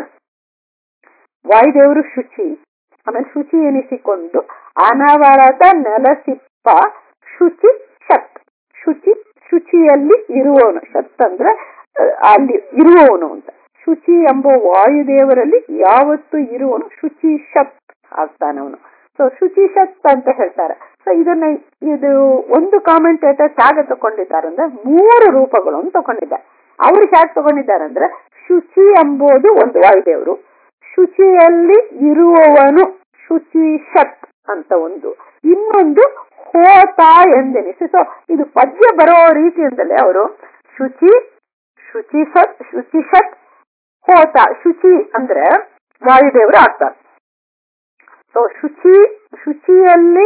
ವಾಯುದೇವರು ಶುಚಿ ಆಮೇಲೆ ಶುಚಿ ಎನಿಸಿಕೊಂಡು ಅನವರದ ನೆಲಸಿಪ್ಪ ಶುಚಿ ಶತ್ ಶುಚಿ ಶುಚಿಯಲ್ಲಿ ಇರುವವನು ಶತ್ ಅಂದ್ರೆ ಅಲ್ಲಿ ಇರುವವನು ಅಂತ ಶುಚಿ ಎಂಬ ವಾಯುದೇವರಲ್ಲಿ ಯಾವತ್ತು ಇರುವವನು ಶುಚಿ ಶತ್ ಆಗ್ತಾನವನು ಸೊ ಶುಚಿ ಶತ್ ಅಂತ ಹೇಳ್ತಾರೆ ಸೊ ಇದನ್ನ ಇದು ಒಂದು ಕಾಮೆಂಟೇಟರ್ ಹೇಗೆ ತಗೊಂಡಿದ್ದಾರೆ ಅಂದ್ರೆ ಮೂರು ರೂಪಗಳನ್ನು ತಗೊಂಡಿದ್ದಾರೆ ಅವ್ರು ಹೇಗೆ ತಗೊಂಡಿದ್ದಾರೆ ಅಂದ್ರೆ ಶುಚಿ ಎಂಬುದು ಒಂದು ವಾಯುದೇವರು ಶುಚಿಯಲ್ಲಿ ಇರುವವನು ಶುಚಿ ಶತ್ ಅಂತ ಒಂದು ಇನ್ನೊಂದು ಹೋತ ಎಂದೆನಿಸಿ ಸೊ ಇದು ಪದ್ಯ ಬರೋ ರೀತಿಯಿಂದಲೇ ಅವರು ಶುಚಿ ಶುಚಿ ಸತ್ ಶುಚಿ ಶತ್ ಹೋತ ಶುಚಿ ಅಂದ್ರೆ ವಾಯುದೇವರು ಆಗ್ತಾರೆ ಸೊ ಶುಚಿ ಶುಚಿಯಲ್ಲಿ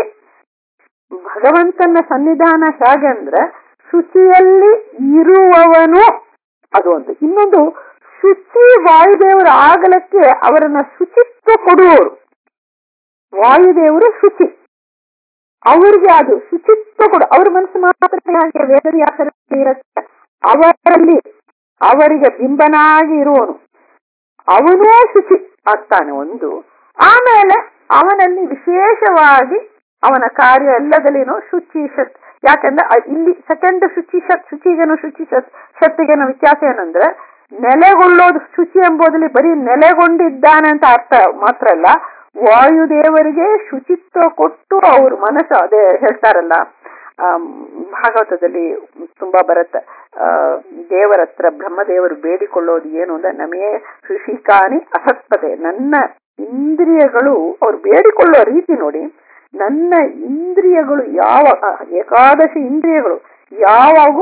ಭಗವಂತನ ಸನ್ನಿಧಾನ ಹೇಗೆ ಅಂದ್ರೆ ಶುಚಿಯಲ್ಲಿ ಇರುವವನು ಅದು ಒಂದು ಇನ್ನೊಂದು ಶುಚಿ ವಾಯುದೇವರು ಆಗಲಕ್ಕೆ ಅವರನ್ನ ಶುಚಿತ್ವ ಕೊಡುವವರು ವಾಯುದೇವರು ಶುಚಿ ಅವರಿಗೆ ಅದು ಶುಚಿತ್ವ ಕೊಡು ಅವ್ರ ಮನಸ್ಸು ಮಾತ್ರ ಹಾಗೆ ವೇದವ್ಯಾಸರ ಇರುತ್ತೆ ಅವರಲ್ಲಿ ಅವರಿಗೆ ಬಿಂಬನಾಗಿ ಇರುವನು ಅವನೂ ಶುಚಿ ಆಗ್ತಾನೆ ಒಂದು ಆಮೇಲೆ ಅವನಲ್ಲಿ ವಿಶೇಷವಾಗಿ ಅವನ ಕಾರ್ಯ ಎಲ್ಲದಲ್ಲಿನೂ ಶುಚಿ ಶತ್ ಯಾಕಂದ್ರೆ ಇಲ್ಲಿ ಸೆಕೆಂಡ್ ಶುಚಿ ಶತ್ ಶುಚಿಗೇನು ಶುಚಿ ಶತ್ ಶತ್ತಿಗೇನು ವ್ಯತ್ಯಾಸ ಏನಂದ್ರೆ ನೆಲೆಗೊಳ್ಳೋದು ಶುಚಿ ಎಂಬುದಲ್ಲಿ ಬರೀ ನೆಲೆಗೊಂಡಿದ್ದಾನೆ ಅಂತ ಅರ್ಥ ಮಾತ್ರ ಅಲ್ಲ ವಾಯುದೇವರಿಗೆ ಶುಚಿತ್ವ ಕೊಟ್ಟು ಅವ್ರ ಮನಸ್ಸು ಅದೇ ಹೇಳ್ತಾರಲ್ಲ ಭಾಗವತದಲ್ಲಿ ತುಂಬಾ ಬರುತ್ತೆ ಆ ದೇವರ ಹತ್ರ ಬ್ರಹ್ಮದೇವರು ಬೇಡಿಕೊಳ್ಳೋದು ಏನು ಅಂದ್ರೆ ನಮಗೆ ಕೃಷಿಕಾನಿ ಅಸತ್ಪದೆ ನನ್ನ ಇಂದ್ರಿಯಗಳು ಅವ್ರು ಬೇಡಿಕೊಳ್ಳೋ ರೀತಿ ನೋಡಿ ನನ್ನ ಇಂದ್ರಿಯಗಳು ಯಾವ ಏಕಾದಶಿ ಇಂದ್ರಿಯಗಳು ಯಾವಾಗೂ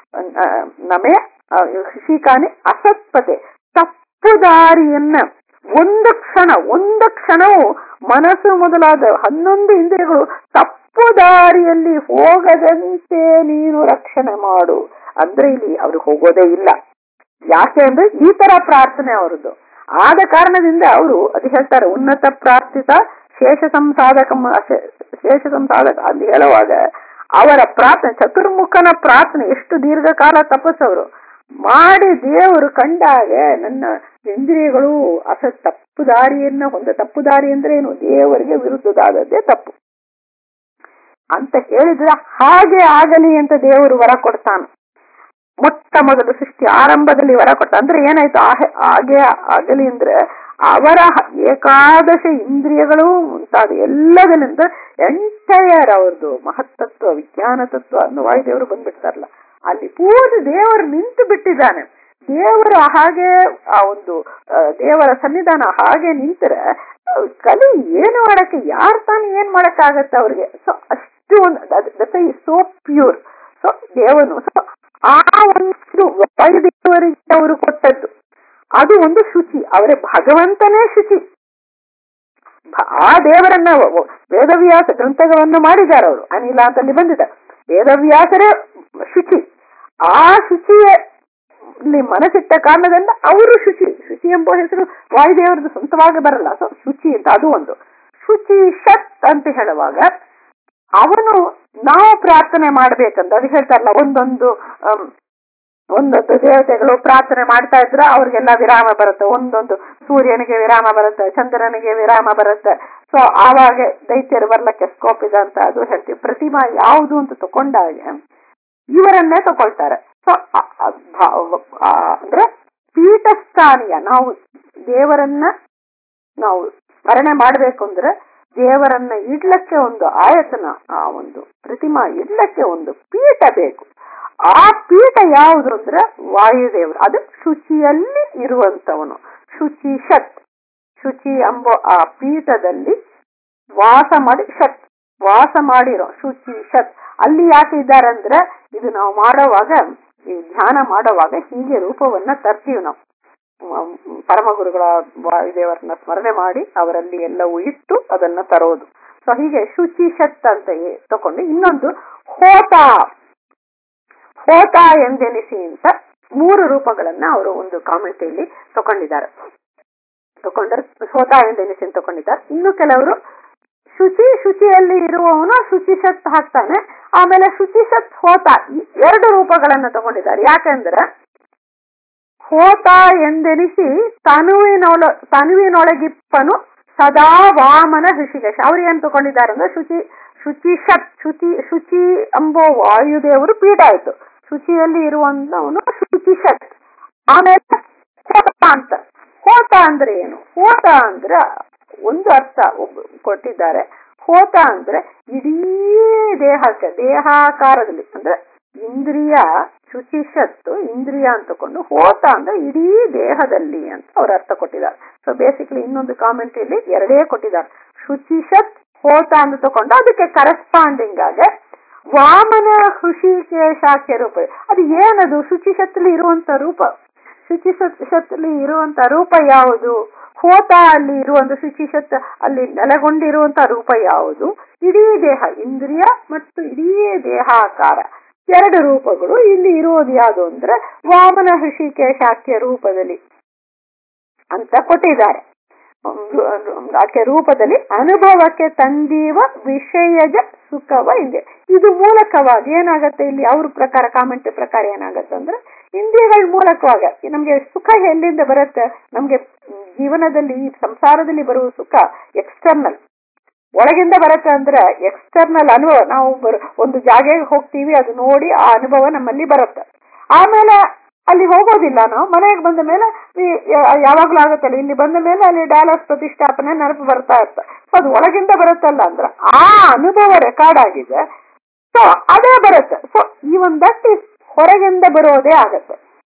ನಮೇ ಕೃಷಿಕಾನಿ ಅಸತ್ಪತೆ ತಪ್ಪು ದಾರಿಯನ್ನ ಒಂದು ಕ್ಷಣ ಒಂದು ಕ್ಷಣವು ಮನಸ್ಸು ಮೊದಲಾದ ಹನ್ನೊಂದು ಇಂದ್ರಿಯಗಳು ತಪ್ಪು ದಾರಿಯಲ್ಲಿ ಹೋಗದಂತೆ ನೀನು ರಕ್ಷಣೆ ಮಾಡು ಅಂದ್ರೆ ಇಲ್ಲಿ ಅವ್ರು ಹೋಗೋದೇ ಇಲ್ಲ ಯಾಕೆ ಅಂದ್ರೆ ಈ ತರ ಪ್ರಾರ್ಥನೆ ಅವರದ್ದು ಆದ ಕಾರಣದಿಂದ ಅವರು ಅದು ಹೇಳ್ತಾರೆ ಉನ್ನತ ಪ್ರಾರ್ಥಿತ ಶೇಷ ಸಂಸಾಧಕ ಶೇಷ ಸಂಸಾಧಕ ಅಂತ ಹೇಳುವಾಗ ಅವರ ಪ್ರಾರ್ಥನೆ ಚತುರ್ಮುಖನ ಪ್ರಾರ್ಥನೆ ಎಷ್ಟು ದೀರ್ಘಕಾಲ ತಪಸ್ಸವರು ಮಾಡಿ ದೇವರು ಕಂಡಾಗ ನನ್ನ ಇಂದ್ರಿಯಗಳು ಅಸ ತಪ್ಪು ದಾರಿಯನ್ನ ಹೊಂದ ತಪ್ಪು ದಾರಿ ಅಂದ್ರೆ ಏನು ದೇವರಿಗೆ ವಿರುದ್ಧದಾದದ್ದೇ ತಪ್ಪು ಅಂತ ಹೇಳಿದ್ರೆ ಹಾಗೆ ಆಗಲಿ ಅಂತ ದೇವರು ವರ ಕೊಡ್ತಾನೆ ಮೊಟ್ಟ ಮೊದಲು ಸೃಷ್ಟಿ ಆರಂಭದಲ್ಲಿ ವರ ಕೊಟ್ಟ ಅಂದ್ರೆ ಏನಾಯ್ತು ಹಾಗೆ ಆಗಲಿ ಅಂದ್ರೆ ಅವರ ಏಕಾದಶ ಇಂದ್ರಿಯಗಳು ಮುಂತಾದ ಎಲ್ಲದರಿಂದ ಎಂಟೈಯರ್ ಅವ್ರದ್ದು ಮಹತ್ತತ್ವ ವಿಜ್ಞಾನ ತತ್ವ ಅನ್ನೋ ವಾಯುದೇವರು ಬಂದ್ಬಿಡ್ತಾರಲ್ಲ ಅಲ್ಲಿ ಪೂರ್ತಿ ದೇವರು ನಿಂತು ಬಿಟ್ಟಿದ್ದಾನೆ ದೇವರು ಹಾಗೆ ಆ ಒಂದು ದೇವರ ಸನ್ನಿಧಾನ ಹಾಗೆ ನಿಂತರೆ ಕಲಿ ಏನು ಮಾಡಕ್ಕೆ ಯಾರು ತಾನು ಏನ್ ಮಾಡಕ್ಕಾಗತ್ತೆ ಅವ್ರಿಗೆ ಸೊ ಅಷ್ಟು ಒಂದು ಸೋ ಪ್ಯೂರ್ ಸೊ ದೇವನು ಸೊ ಆ ಒಂದು ವಾಯುದೇವರಿಗೆ ಅವರು ಕೊಟ್ಟದ್ದು ಅದು ಒಂದು ಶುಚಿ ಅವರೇ ಭಗವಂತನೇ ಶುಚಿ ಆ ದೇವರನ್ನ ವೇದವ್ಯಾಸ ಗ್ರಂಥಗಳನ್ನು ಮಾಡಿದ್ದಾರೆ ಅವರು ಅನಿಲ ಅಂತಲ್ಲಿ ಬಂದಿದೆ ವೇದವ್ಯಾಸರೇ ಶುಚಿ ಆ ಶುಚಿಯಲ್ಲಿ ಮನಸ್ಸಿಟ್ಟ ಕಾರಣದಿಂದ ಅವರು ಶುಚಿ ಶುಚಿ ಎಂಬ ಹೆಸರು ವಾಯುದೇವರದ್ದು ಸ್ವಂತವಾಗಿ ಬರಲ್ಲ ಸೊ ಶುಚಿ ಅಂತ ಅದು ಒಂದು ಶುಚಿ ಶತ್ ಅಂತ ಹೇಳುವಾಗ ಅವನು ನಾವು ಪ್ರಾರ್ಥನೆ ಮಾಡ್ಬೇಕಂತ ಅದು ಹೇಳ್ತಾರಲ್ಲ ಒಂದೊಂದು ಒಂದೊಂದು ದೇವತೆಗಳು ಪ್ರಾರ್ಥನೆ ಮಾಡ್ತಾ ಇದ್ರೆ ಅವ್ರಿಗೆಲ್ಲ ವಿರಾಮ ಬರುತ್ತೆ ಒಂದೊಂದು ಸೂರ್ಯನಿಗೆ ವಿರಾಮ ಬರುತ್ತೆ ಚಂದ್ರನಿಗೆ ವಿರಾಮ ಬರುತ್ತೆ ಸೊ ಆವಾಗ ದೈತ್ಯರು ಬರ್ಲಕ್ಕೆ ಸ್ಕೋಪ್ ಇದೆ ಅಂತ ಅದು ಹೇಳ್ತೀವಿ ಪ್ರತಿಮಾ ಯಾವುದು ಅಂತ ತಕೊಂಡಾಗ ಇವರನ್ನೇ ತಗೊಳ್ತಾರೆ ಸೊ ಅಂದ್ರೆ ಪೀಠಸ್ಥಾನೀಯ ನಾವು ದೇವರನ್ನ ನಾವು ಸ್ಮರಣೆ ಮಾಡ್ಬೇಕು ಅಂದ್ರೆ ದೇವರನ್ನ ಇಡ್ಲಕ್ಕೆ ಒಂದು ಆಯತನ ಆ ಒಂದು ಪ್ರತಿಮಾ ಇಡ್ಲಕ್ಕೆ ಒಂದು ಪೀಠ ಬೇಕು ಆ ಪೀಠ ಯಾವುದು ಅಂದ್ರೆ ವಾಯುದೇವರು ಅದು ಶುಚಿಯಲ್ಲಿ ಇರುವಂತವನು ಶುಚಿ ಶತ್ ಶುಚಿ ಎಂಬ ಆ ಪೀಠದಲ್ಲಿ ವಾಸ ಮಾಡಿ ಶತ್ ವಾಸ ಮಾಡಿರೋ ಶುಚಿ ಶತ್ ಅಲ್ಲಿ ಯಾಕೆ ಇದ್ದಾರೆ ಅಂದ್ರೆ ಇದು ನಾವು ಮಾಡೋವಾಗ ಈ ಧ್ಯಾನ ಮಾಡೋವಾಗ ಹೀಗೆ ರೂಪವನ್ನ ತರ್ತೀವಿ ನಾವು ಮ್, ಪರಮಗುರುಗಳ ವಾಯುದೇವರನ್ನ ಸ್ಮರಣೆ ಮಾಡಿ ಅವರಲ್ಲಿ ಎಲ್ಲವೂ ಇಟ್ಟು ಅದನ್ನ ತರೋದು ಸೊ ಹೀಗೆ ಶುಚಿ ಶತ್ ಅಂತ ಏ- ತಕೊಂಡು ಇನ್ನೊಂದು ಹೋತ ಹೋತ ಎಂದೆನಿಸಿ ಅಂತ ಮೂರು ರೂಪಗಳನ್ನ ಅವರು ಒಂದು ಕಾಮೆಂಟಿಯಲ್ಲಿ ತಕೊಂಡಿದ್ದಾರೆ ತಕೊಂಡ್ರೆ ಹೋತ ಎಂದೆನಿಸಿ ಅಂತ ತಕೊಂಡಿದ್ದಾರೆ ಇನ್ನು ಕೆಲವರು ಶುಚಿ ಶುಚಿಯಲ್ಲಿ ಇರುವವನು ಶುಚಿಶತ್ ಹಾಕ್ತಾನೆ ಆಮೇಲೆ ಶುಚಿಶತ್ ಹೋತ ಈ ಎರಡು ರೂಪಗಳನ್ನ ತಗೊಂಡಿದ್ದಾರೆ ಯಾಕಂದ್ರೆ ಹೋತ ಎಂದೆನಿಸಿ ತನುವಿನೊಳ ತನುವಿನೊಳಗಿಪ್ಪನು ಸದಾ ವಾಮನ ಋಷಿಕೇಶ ಅವ್ರು ಏನ್ ತಗೊಂಡಿದ್ದಾರೆ ಅಂದ್ರೆ ಶುಚಿ ಶುಚಿ ಶತ್ ಶುಚಿ ಶುಚಿ ಎಂಬೋ ವಾಯುದೇವರು ಪೀಠ ಆಯ್ತು ಶುಚಿಯಲ್ಲಿ ಇರುವಂತವನು ಶುಚಿ ಶತ್ ಆಮೇಲೆ ಹೋತ ಅಂತ ಹೋತ ಅಂದ್ರೆ ಏನು ಹೋತ ಅಂದ್ರೆ ಒಂದು ಅರ್ಥ ಒಬ್ಬ ಕೊಟ್ಟಿದ್ದಾರೆ ಹೋತ ಅಂದ್ರೆ ಇಡೀ ದೇಹಕ್ಕೆ ದೇಹಾಕಾರದಲ್ಲಿ ಅಂದ್ರೆ ಇಂದ್ರಿಯ ಶುಚಿಷತ್ತು ಇಂದ್ರಿಯ ಅಂತಕೊಂಡು ಹೋತ ಅಂದ್ರೆ ಇಡೀ ದೇಹದಲ್ಲಿ ಅಂತ ಅವ್ರ ಅರ್ಥ ಕೊಟ್ಟಿದ್ದಾರೆ ಸೊ ಬೇಸಿಕಲಿ ಇನ್ನೊಂದು ಕಾಮೆಂಟ್ ಇಲ್ಲಿ ಎರಡೇ ಕೊಟ್ಟಿದ್ದಾರೆ ಶುಚಿಷತ್ ಹೋತ ಅಂತ ತಕೊಂಡು ಅದಕ್ಕೆ ಕರೆಸ್ಪಾಂಡಿಂಗ್ ಆಗ ವಾಮನ ಹೃಷಿಕೇಶಾಖ್ಯ ರೂಪ ಅದು ಏನದು ಶುಚಿಷತ್ತಲ್ಲಿ ಇರುವಂತ ರೂಪ ಶುಚಿಷತ್ತಲ್ಲಿ ಇರುವಂತ ರೂಪ ಯಾವುದು ಹೋತ ಅಲ್ಲಿ ಇರುವಂತ ಶುಚಿಷತ್ ಅಲ್ಲಿ ನೆಲೆಗೊಂಡಿರುವಂತ ರೂಪ ಯಾವುದು ಇಡೀ ದೇಹ ಇಂದ್ರಿಯ ಮತ್ತು ಇಡೀ ದೇಹಾಕಾರ ಎರಡು ರೂಪಗಳು ಇಲ್ಲಿ ಇರುವುದು ಯಾವುದು ಅಂದ್ರೆ ವಾಮನ ಹೃಷಿಕೇಶಾಖ್ಯ ರೂಪದಲ್ಲಿ ಅಂತ ಕೊಟ್ಟಿದ್ದಾರೆ ಒಂದು- ಒಂದು ಆಕೆ ರೂಪದಲ್ಲಿ ಅನುಭವಕ್ಕೆ ತಂದೀವ ವಿಷಯಜ ಸುಖವ ಇದೆ ಇದು ಮೂಲಕವಾಗಿ ಏನಾಗತ್ತೆ ಇಲ್ಲಿ ಅವ್ರ ಪ್ರಕಾರ ಕಾಮೆಂಟ್ ಪ್ರಕಾರ ಏನಾಗತ್ತೆ ಅಂದ್ರೆ ಇಂದ್ರಿಯಗಳ ಮೂಲಕವಾಗ ನಮ್ಗೆ ಸುಖ ಎಲ್ಲಿಂದ ಬರುತ್ತೆ ನಮ್ಗೆ ಜೀವನದಲ್ಲಿ ಈ ಸಂಸಾರದಲ್ಲಿ ಬರುವ ಸುಖ ಎಕ್ಸ್ಟರ್ನಲ್ ಒಳಗಿಂದ ಬರುತ್ತೆ ಅಂದ್ರೆ ಎಕ್ಸ್ಟರ್ನಲ್ ಅನುಭವ ನಾವು ಬರ್- ಒಂದು ಜಾಗೆಗೆ ಹೋಗ್ತೀವಿ ಅದು ನೋಡಿ ಆ ಅನುಭವ ನಮ್ಮಲ್ಲಿ ಬರುತ್ತೆ ಆಮೇಲೆ ಅಲ್ಲಿ ಹೋಗೋದಿಲ್ಲ ನಾವು ಮನೆಗೆ ಬಂದ ಮೇಲೆ ಈ- ಯಾ- ಯಾವಾಗ್ಲೂ ಆಗುತ್ತಲ್ಲ ಇಲ್ಲಿ ಬಂದ ಮೇಲೆ ಅಲ್ಲಿ ಡಾಲರ್ಸ್ ಪ್ರತಿಷ್ಠಾಪನೆ ನೆನಪು ಬರ್ತಾ ಇರ್ತ ಸೊ ಅದು ಒಳಗಿಂದ ಬರುತ್ತಲ್ಲ ಅಂದ್ರೆ ಆ ಅನುಭವ ರೆಕಾರ್ಡ್ ಆಗಿದೆ ಸೊ ಅದೇ ಬರುತ್ತೆ ಸೊ ಈ ಒಂದಷ್ಟು ಹೊರಗಿಂದ ಬರೋದೇ ಆಗತ್ತೆ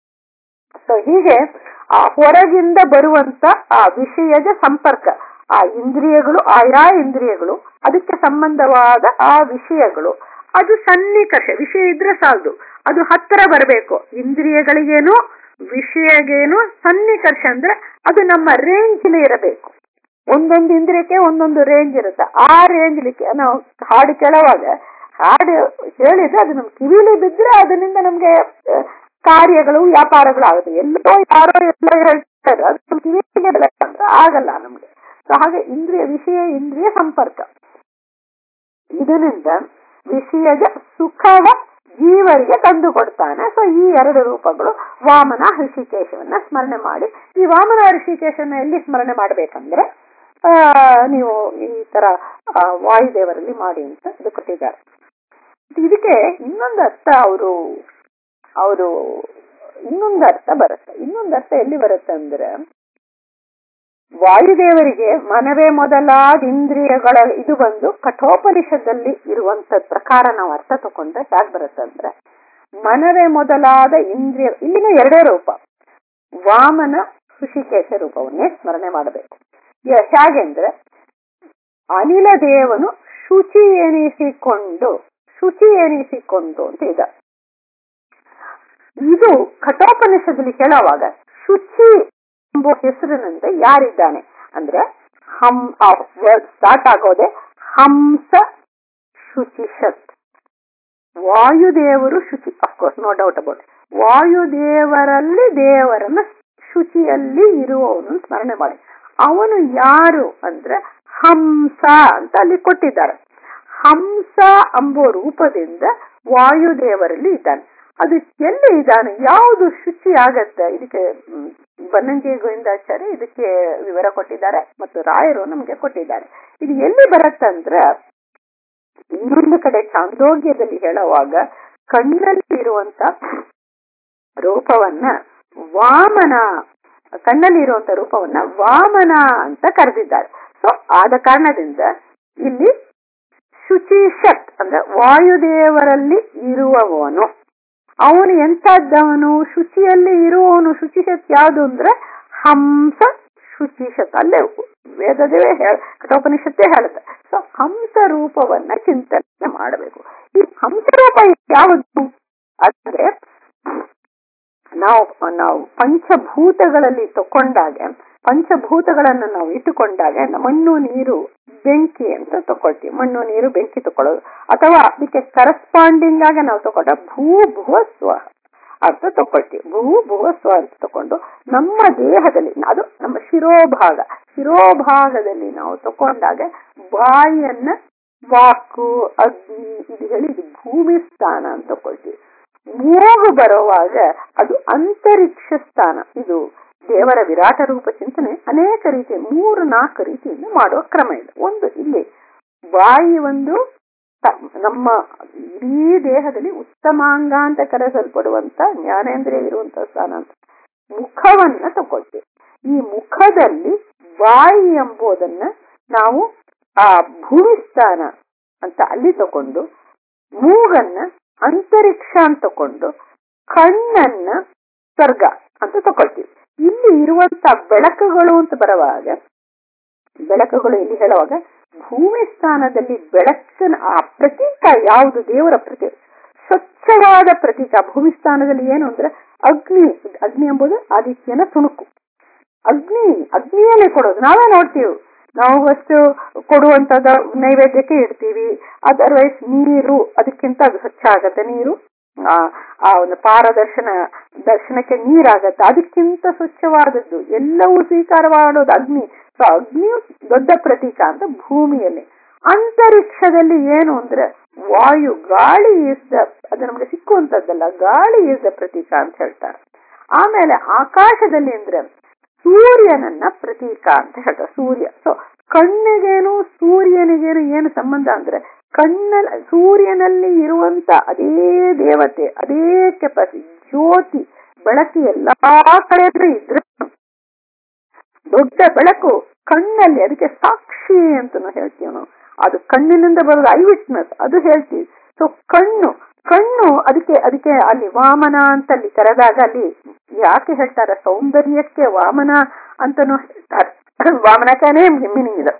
ಸೊ ಹೀಗೆ ಆ ಹೊರಗಿಂದ ಬರುವಂತ ಆ ವಿಷಯದ ಸಂಪರ್ಕ ಆ ಇಂದ್ರಿಯಗಳು ಆಯಾ ಇಂದ್ರಿಯಗಳು ಅದಕ್ಕೆ ಸಂಬಂಧವಾದ ಆ ವಿಷಯಗಳು ಅದು ಸನ್ನಿಕರ್ಷ ವಿಷಯ ಇದ್ರೆ ಸಾಲದು ಅದು ಹತ್ತಿರ ಬರಬೇಕು ಇಂದ್ರಿಯಗಳಿಗೇನು ವಿಷಯಗೇನು ಸನ್ನಿಕರ್ಷ ಅಂದ್ರೆ ಅದು ನಮ್ಮ ರೇಂಜ್ಲಿ ಇರಬೇಕು ಒಂದೊಂದು ಇಂದ್ರಿಯಕ್ಕೆ ಒಂದೊಂದು ರೇಂಜ್ ಇರುತ್ತೆ ಆ ರೇಂಜ್ಲಿಕ್ಕೆ ನಾವು ಹಾಡು ಕೇಳುವಾಗ ಹಾಡು ಹೇಳಿದ್ರೆ ಅದು ನಮ್ ಕಿವಿಲಿ ಬಿದ್ರೆ ಅದರಿಂದ ನಮ್ಗೆ ಆ, ಕಾರ್ಯಗಳು ವ್ಯಾಪಾರಗಳು ಆಗುತ್ತೆ ಎಲ್ಲೋ ಯಾರೋ ಎಲ್ಲೋ ಹೇಳ್ತಾರೆ ಅದು ನಮ್ ಕಿವಿಗೆ ಬೀಳತ್ತಂದ್ರೆ ಆಗಲ್ಲ ನಮ್ಗೆ ಸೊ ಹಾಗೆ ಇಂದ್ರಿಯ ವಿಷಯ ಇಂದ್ರಿಯ ಸಂಪರ್ಕ ಇದರಿಂದ ವಿಷಯದ ಸುಖವ ಜೀವರಿಗೆ ತಂದು ಕೊಡ್ತಾನೆ ಸೊ ಈ ಎರಡು ರೂಪಗಳು ವಾಮನ ಹೃಷಿಕೇಶವನ್ನ ಸ್ಮರಣೆ ಮಾಡಿ ಈ ವಾಮನ ಹೃಷಿಕೇಶನ ಎಲ್ಲಿ ಸ್ಮರಣೆ ಮಾಡ್ಬೇಕಂದ್ರೆ ಆ ನೀವು ಈ ತರ ಆ, ವಾಯುದೇವರಲ್ಲಿ ಮಾಡಿ ಅಂತ ಇದು ಕೊಟ್ಟಿದ್ದಾರೆ ಇದಕ್ಕೆ ಇನ್ನೊಂದು ಅರ್ಥ ಅವರು ಅವರು ಇನ್ನೊಂದು ಅರ್ಥ ಬರುತ್ತೆ ಇನ್ನೊಂದು ಅರ್ಥ ಎಲ್ಲಿ ಬರುತ್ತೆ ಅಂದ್ರೆ ವಾಯುದೇವರಿಗೆ ಮನವೇ ಮೊದಲಾದ ಇಂದ್ರಿಯಗಳ ಇದು ಬಂದು ಕಠೋಪನಿಷದಲ್ಲಿ ಇರುವಂತ ಪ್ರಕಾರ ನಾವು ಅರ್ಥ ತಗೊಂಡ್ರೆ ಹೇಗೆ ಬರುತ್ತೆ ಅಂದ್ರೆ ಮನವೇ ಮೊದಲಾದ ಇಂದ್ರಿಯ ಇಲ್ಲಿನ ಎರಡೇ ರೂಪ ವಾಮನ ಹೃಷಿಕೇಶ ರೂಪವನ್ನೇ ಸ್ಮರಣೆ ಮಾಡಬೇಕು ಯ- ಹೇಗೆಂದ್ರೆ ಅನಿಲ ದೇವನು ಶುಚಿ ಎನಿಸಿಕೊಂಡು ಶುಚಿ ಎನಿಸಿಕೊಂಡು ಅಂತ ಇದೆ ಇದು ಕಠೋಪನಿಷದಲ್ಲಿ ಹೇಳುವಾಗ ಶುಚಿ ಎಂಬ ಹೆಸರಿನಿಂದ ಯಾರಿದ್ದಾನೆ ಅಂದ್ರೆ ಹಂ ಸ್ಟಾರ್ಟ್ ಆಗೋದೆ ಹಂಸ ಶುಚಿಷತ್ ವಾಯುದೇವರು ಶುಚಿ ಅಫ್ಕೋರ್ಸ್ ನೋ ಡೌಟ್ ಅಬೌಟ್ ವಾಯುದೇವರಲ್ಲಿ ದೇವರನ್ನ ಶುಚಿಯಲ್ಲಿ ಇರುವವನು ಸ್ಮರಣೆ ಮಾಡಿ ಅವನು ಯಾರು ಅಂದ್ರೆ ಹಂಸ ಅಂತ ಅಲ್ಲಿ ಕೊಟ್ಟಿದ್ದಾರೆ ಹಂಸ ಎಂಬ ರೂಪದಿಂದ ವಾಯುದೇವರಲ್ಲಿ ಇದ್ದಾನೆ ಅದು ಎಲ್ಲಿ ಇದ್ದಾನೆ ಯಾವುದು ಶುಚಿ ಆಗತ್ತೆ ಇದಕ್ಕೆ ಮ್, ಬನ್ನಂಜಿ ಗೋವಿಂದಾಚಾರ್ಯ ಇದಕ್ಕೆ ವಿವರ ಕೊಟ್ಟಿದ್ದಾರೆ ಮತ್ತು ರಾಯರು ನಮಗೆ ಕೊಟ್ಟಿದ್ದಾರೆ ಇದು ಎಲ್ಲಿ ಬರತ್ತಂದ್ರೆ ಇನ್ನೊಂದು ಕಡೆ ಚಾಂದೋಗ್ಯದಲ್ಲಿ ಹೇಳುವಾಗ ಕಣ್ಣಲ್ಲಿ ಇರುವಂತ ರೂಪವನ್ನ ವಾಮನ ಕಣ್ಣಲ್ಲಿ ಇರುವಂತ ರೂಪವನ್ನ ವಾಮನ ಅಂತ ಕರೆದಿದ್ದಾರೆ ಸೊ ಆದ ಕಾರಣದಿಂದ ಇಲ್ಲಿ ಶುಚಿಷತ್ ಅಂದ್ರೆ ವಾಯುದೇವರಲ್ಲಿ ಇರುವವನು ಅವನು ಎಂತದ್ದವನು ಶುಚಿಯಲ್ಲಿ ಇರುವವನು ಶುಚಿಷತ್ ಯಾವುದು ಅಂದ್ರೆ ಹಂಸ ಶುಚಿಷತ್ ಅಲ್ಲೇ ವೇದದೇವೇ ಹೇಳ ಕಠೋಪನಿಷತ್ತೇ ಹೇಳುತ್ತೆ ಸೊ ಹಂಸ ರೂಪವನ್ನ ಚಿಂತನೆ ಮಾಡಬೇಕು ಈ ಹಂಸ ರೂಪ ಯಾವುದು ಅಂದ್ರೆ ನಾವು ನಾವು ಪಂಚಭೂತಗಳಲ್ಲಿ ತಕೊಂಡಾಗ ಪಂಚಭೂತಗಳನ್ನು ನಾವು ಇಟ್ಟುಕೊಂಡಾಗ ಮಣ್ಣು ನೀರು ಬೆಂಕಿ ಅಂತ ತಕೊಳ್ತೀವಿ ಮಣ್ಣು ನೀರು ಬೆಂಕಿ ತಕೊಳ್ಳೋದು ಅಥವಾ ಅದಕ್ಕೆ ಕರೆಸ್ಪಾಂಡಿಂಗ್ ಆಗಿ ನಾವು ತಕೊಂಡ ಭೂ ಭುವ ಸ್ವ ಅಂತ ತಕೊಳ್ತೀವಿ ಭೂ ಭುವ ಸ್ವ ಅಂತ ತಕೊಂಡು ನಮ್ಮ ದೇಹದಲ್ಲಿ ಅದು ನಮ್ಮ ಶಿರೋಭಾಗ ಶಿರೋಭಾಗದಲ್ಲಿ ನಾವು ತಕೊಂಡಾಗ ಬಾಯಿಯನ್ನ ವಾಕು ಅಗ್ನಿ ಇದು ಹೇಳಿ ಇದು ಭೂಮಿ ಸ್ಥಾನ ಅಂತ ತಕೊಳ್ತೀವಿ ಮೂಗು ಬರುವಾಗ ಅದು ಅಂತರಿಕ್ಷ ಸ್ಥಾನ ಇದು ದೇವರ ವಿರಾಟ ರೂಪ ಚಿಂತನೆ ಅನೇಕ ರೀತಿಯ ಮೂರು ನಾಲ್ಕು ರೀತಿಯಿಂದ ಮಾಡುವ ಕ್ರಮ ಇದೆ ಒಂದು ಇಲ್ಲಿ ಬಾಯಿ ಒಂದು ನಮ್ಮ ಇಡೀ ದೇಹದಲ್ಲಿ ಉತ್ತಮಾಂಗ ಅಂತ ಕರೆಸಲ್ಪಡುವಂತ ಜ್ಞಾನೇಂದ್ರಿಯ ಇರುವಂತ ಸ್ಥಾನ ಅಂತ ಮುಖವನ್ನ ತಗೊಳ್ತೀವಿ ಈ ಮುಖದಲ್ಲಿ ಬಾಯಿ ಎಂಬುದನ್ನ ನಾವು ಆ ಭೂಮಿ ಸ್ಥಾನ ಅಂತ ಅಲ್ಲಿ ತಕೊಂಡು ಮೂಗನ್ನ ಅಂತರಿಕ್ಷ ಅಂತ ತಕೊಂಡು ಕಣ್ಣನ್ನ ಸ್ವರ್ಗ ಅಂತ ತಕೊಳ್ತೀವಿ ಇಲ್ಲಿ ಇರುವಂತ ಬೆಳಕುಗಳು ಅಂತ ಬರುವಾಗ ಬೆಳಕುಗಳು ಇಲ್ಲಿ ಹೇಳುವಾಗ ಭೂಮಿ ಸ್ಥಾನದಲ್ಲಿ ಬೆಳಕಿನ ಆ ಪ್ರತೀಕ ಯಾವುದು ದೇವರ ಪ್ರತೀಕ ಸ್ವಚ್ಛವಾದ ಪ್ರತೀಕ ಭೂಮಿ ಸ್ಥಾನದಲ್ಲಿ ಏನು ಅಂದ್ರೆ ಅಗ್ನಿ ಅಗ್ನಿ ಎಂಬುದು ಆದಿತ್ಯನ ತುಣುಕು ಅಗ್ನಿ ಅಗ್ನಿಯಲ್ಲೇ ಕೊಡೋದು ನಾವೇ ನೋಡ್ತೀವಿ ನಾವು ಅಷ್ಟು ಕೊಡುವಂತದ ನೈವೇದ್ಯಕ್ಕೆ ಇಡ್ತೀವಿ ಅದರ್ವೈಸ್ ನೀರು ಅದಕ್ಕಿಂತ ಅದು ಸ್ವಚ್ಛ ಆಗತ್ತೆ ನೀರು ಆ ಆ ಒಂದು ಪಾರದರ್ಶನ ದರ್ಶನಕ್ಕೆ ನೀರಾಗತ್ತೆ ಅದಕ್ಕಿಂತ ಸ್ವಚ್ಛವಾದದ್ದು ಎಲ್ಲವೂ ಸ್ವೀಕಾರ ಮಾಡೋದು ಅಗ್ನಿ ಸೊ ಅಗ್ನಿಯು ದೊಡ್ಡ ಪ್ರತೀಕ ಅಂತ ಭೂಮಿಯಲ್ಲಿ ಅಂತರಿಕ್ಷದಲ್ಲಿ ಏನು ಅಂದ್ರೆ ವಾಯು ಗಾಳಿ ಇಸ್ ದ ಅದು ನಮ್ಗೆ ಸಿಕ್ಕುವಂತದ್ದಲ್ಲ ಗಾಳಿ ಇಸ್ ದ ಪ್ರತೀಕ ಅಂತ ಹೇಳ್ತಾರೆ ಆಮೇಲೆ ಆಕಾಶದಲ್ಲಿ ಅಂದ್ರೆ ಸೂರ್ಯನನ್ನ ಪ್ರತೀಕ ಅಂತ ಹೇಳ್ತಾರೆ ಸೂರ್ಯ ಸೊ ಕಣ್ಣಿಗೇನು ಸೂರ್ಯನಿಗೇನು ಏನು ಸಂಬಂಧ ಅಂದ್ರೆ ಕಣ್ಣ ಸೂರ್ಯನಲ್ಲಿ ಇರುವಂತ ಅದೇ ದೇವತೆ ಅದೇ ಕೆಪಾಸಿಟಿ ಜ್ಯೋತಿ ಬೆಳಕು ಎಲ್ಲಾ ಕಡೆ ಇದ್ರೆ ದೊಡ್ಡ ಬೆಳಕು ಕಣ್ಣಲ್ಲಿ ಅದಕ್ಕೆ ಸಾಕ್ಷಿ ಅಂತ ಹೇಳ್ತೀವಿ ನಾವು ಅದು ಕಣ್ಣಿನಿಂದ ಬರೋದು ಐ ವಿಟ್ನೆಸ್ ಅದು ಹೇಳ್ತೀವಿ ಸೊ ಕಣ್ಣು ಕಣ್ಣು ಅದಕ್ಕೆ ಅದಕ್ಕೆ ಅಲ್ಲಿ ವಾಮನ ಅಂತ ಅಲ್ಲಿ ಕರೆದಾಗ ಅಲ್ಲಿ ಯಾಕೆ ಹೇಳ್ತಾರೆ ಸೌಂದರ್ಯಕ್ಕೆ ವಾಮನ ಅಂತನೂ ಹೇಳ್ತಾರೆ ವಾಮನಕ್ಕನೇ ಮೀನಿಂಗ್ ಇದೆ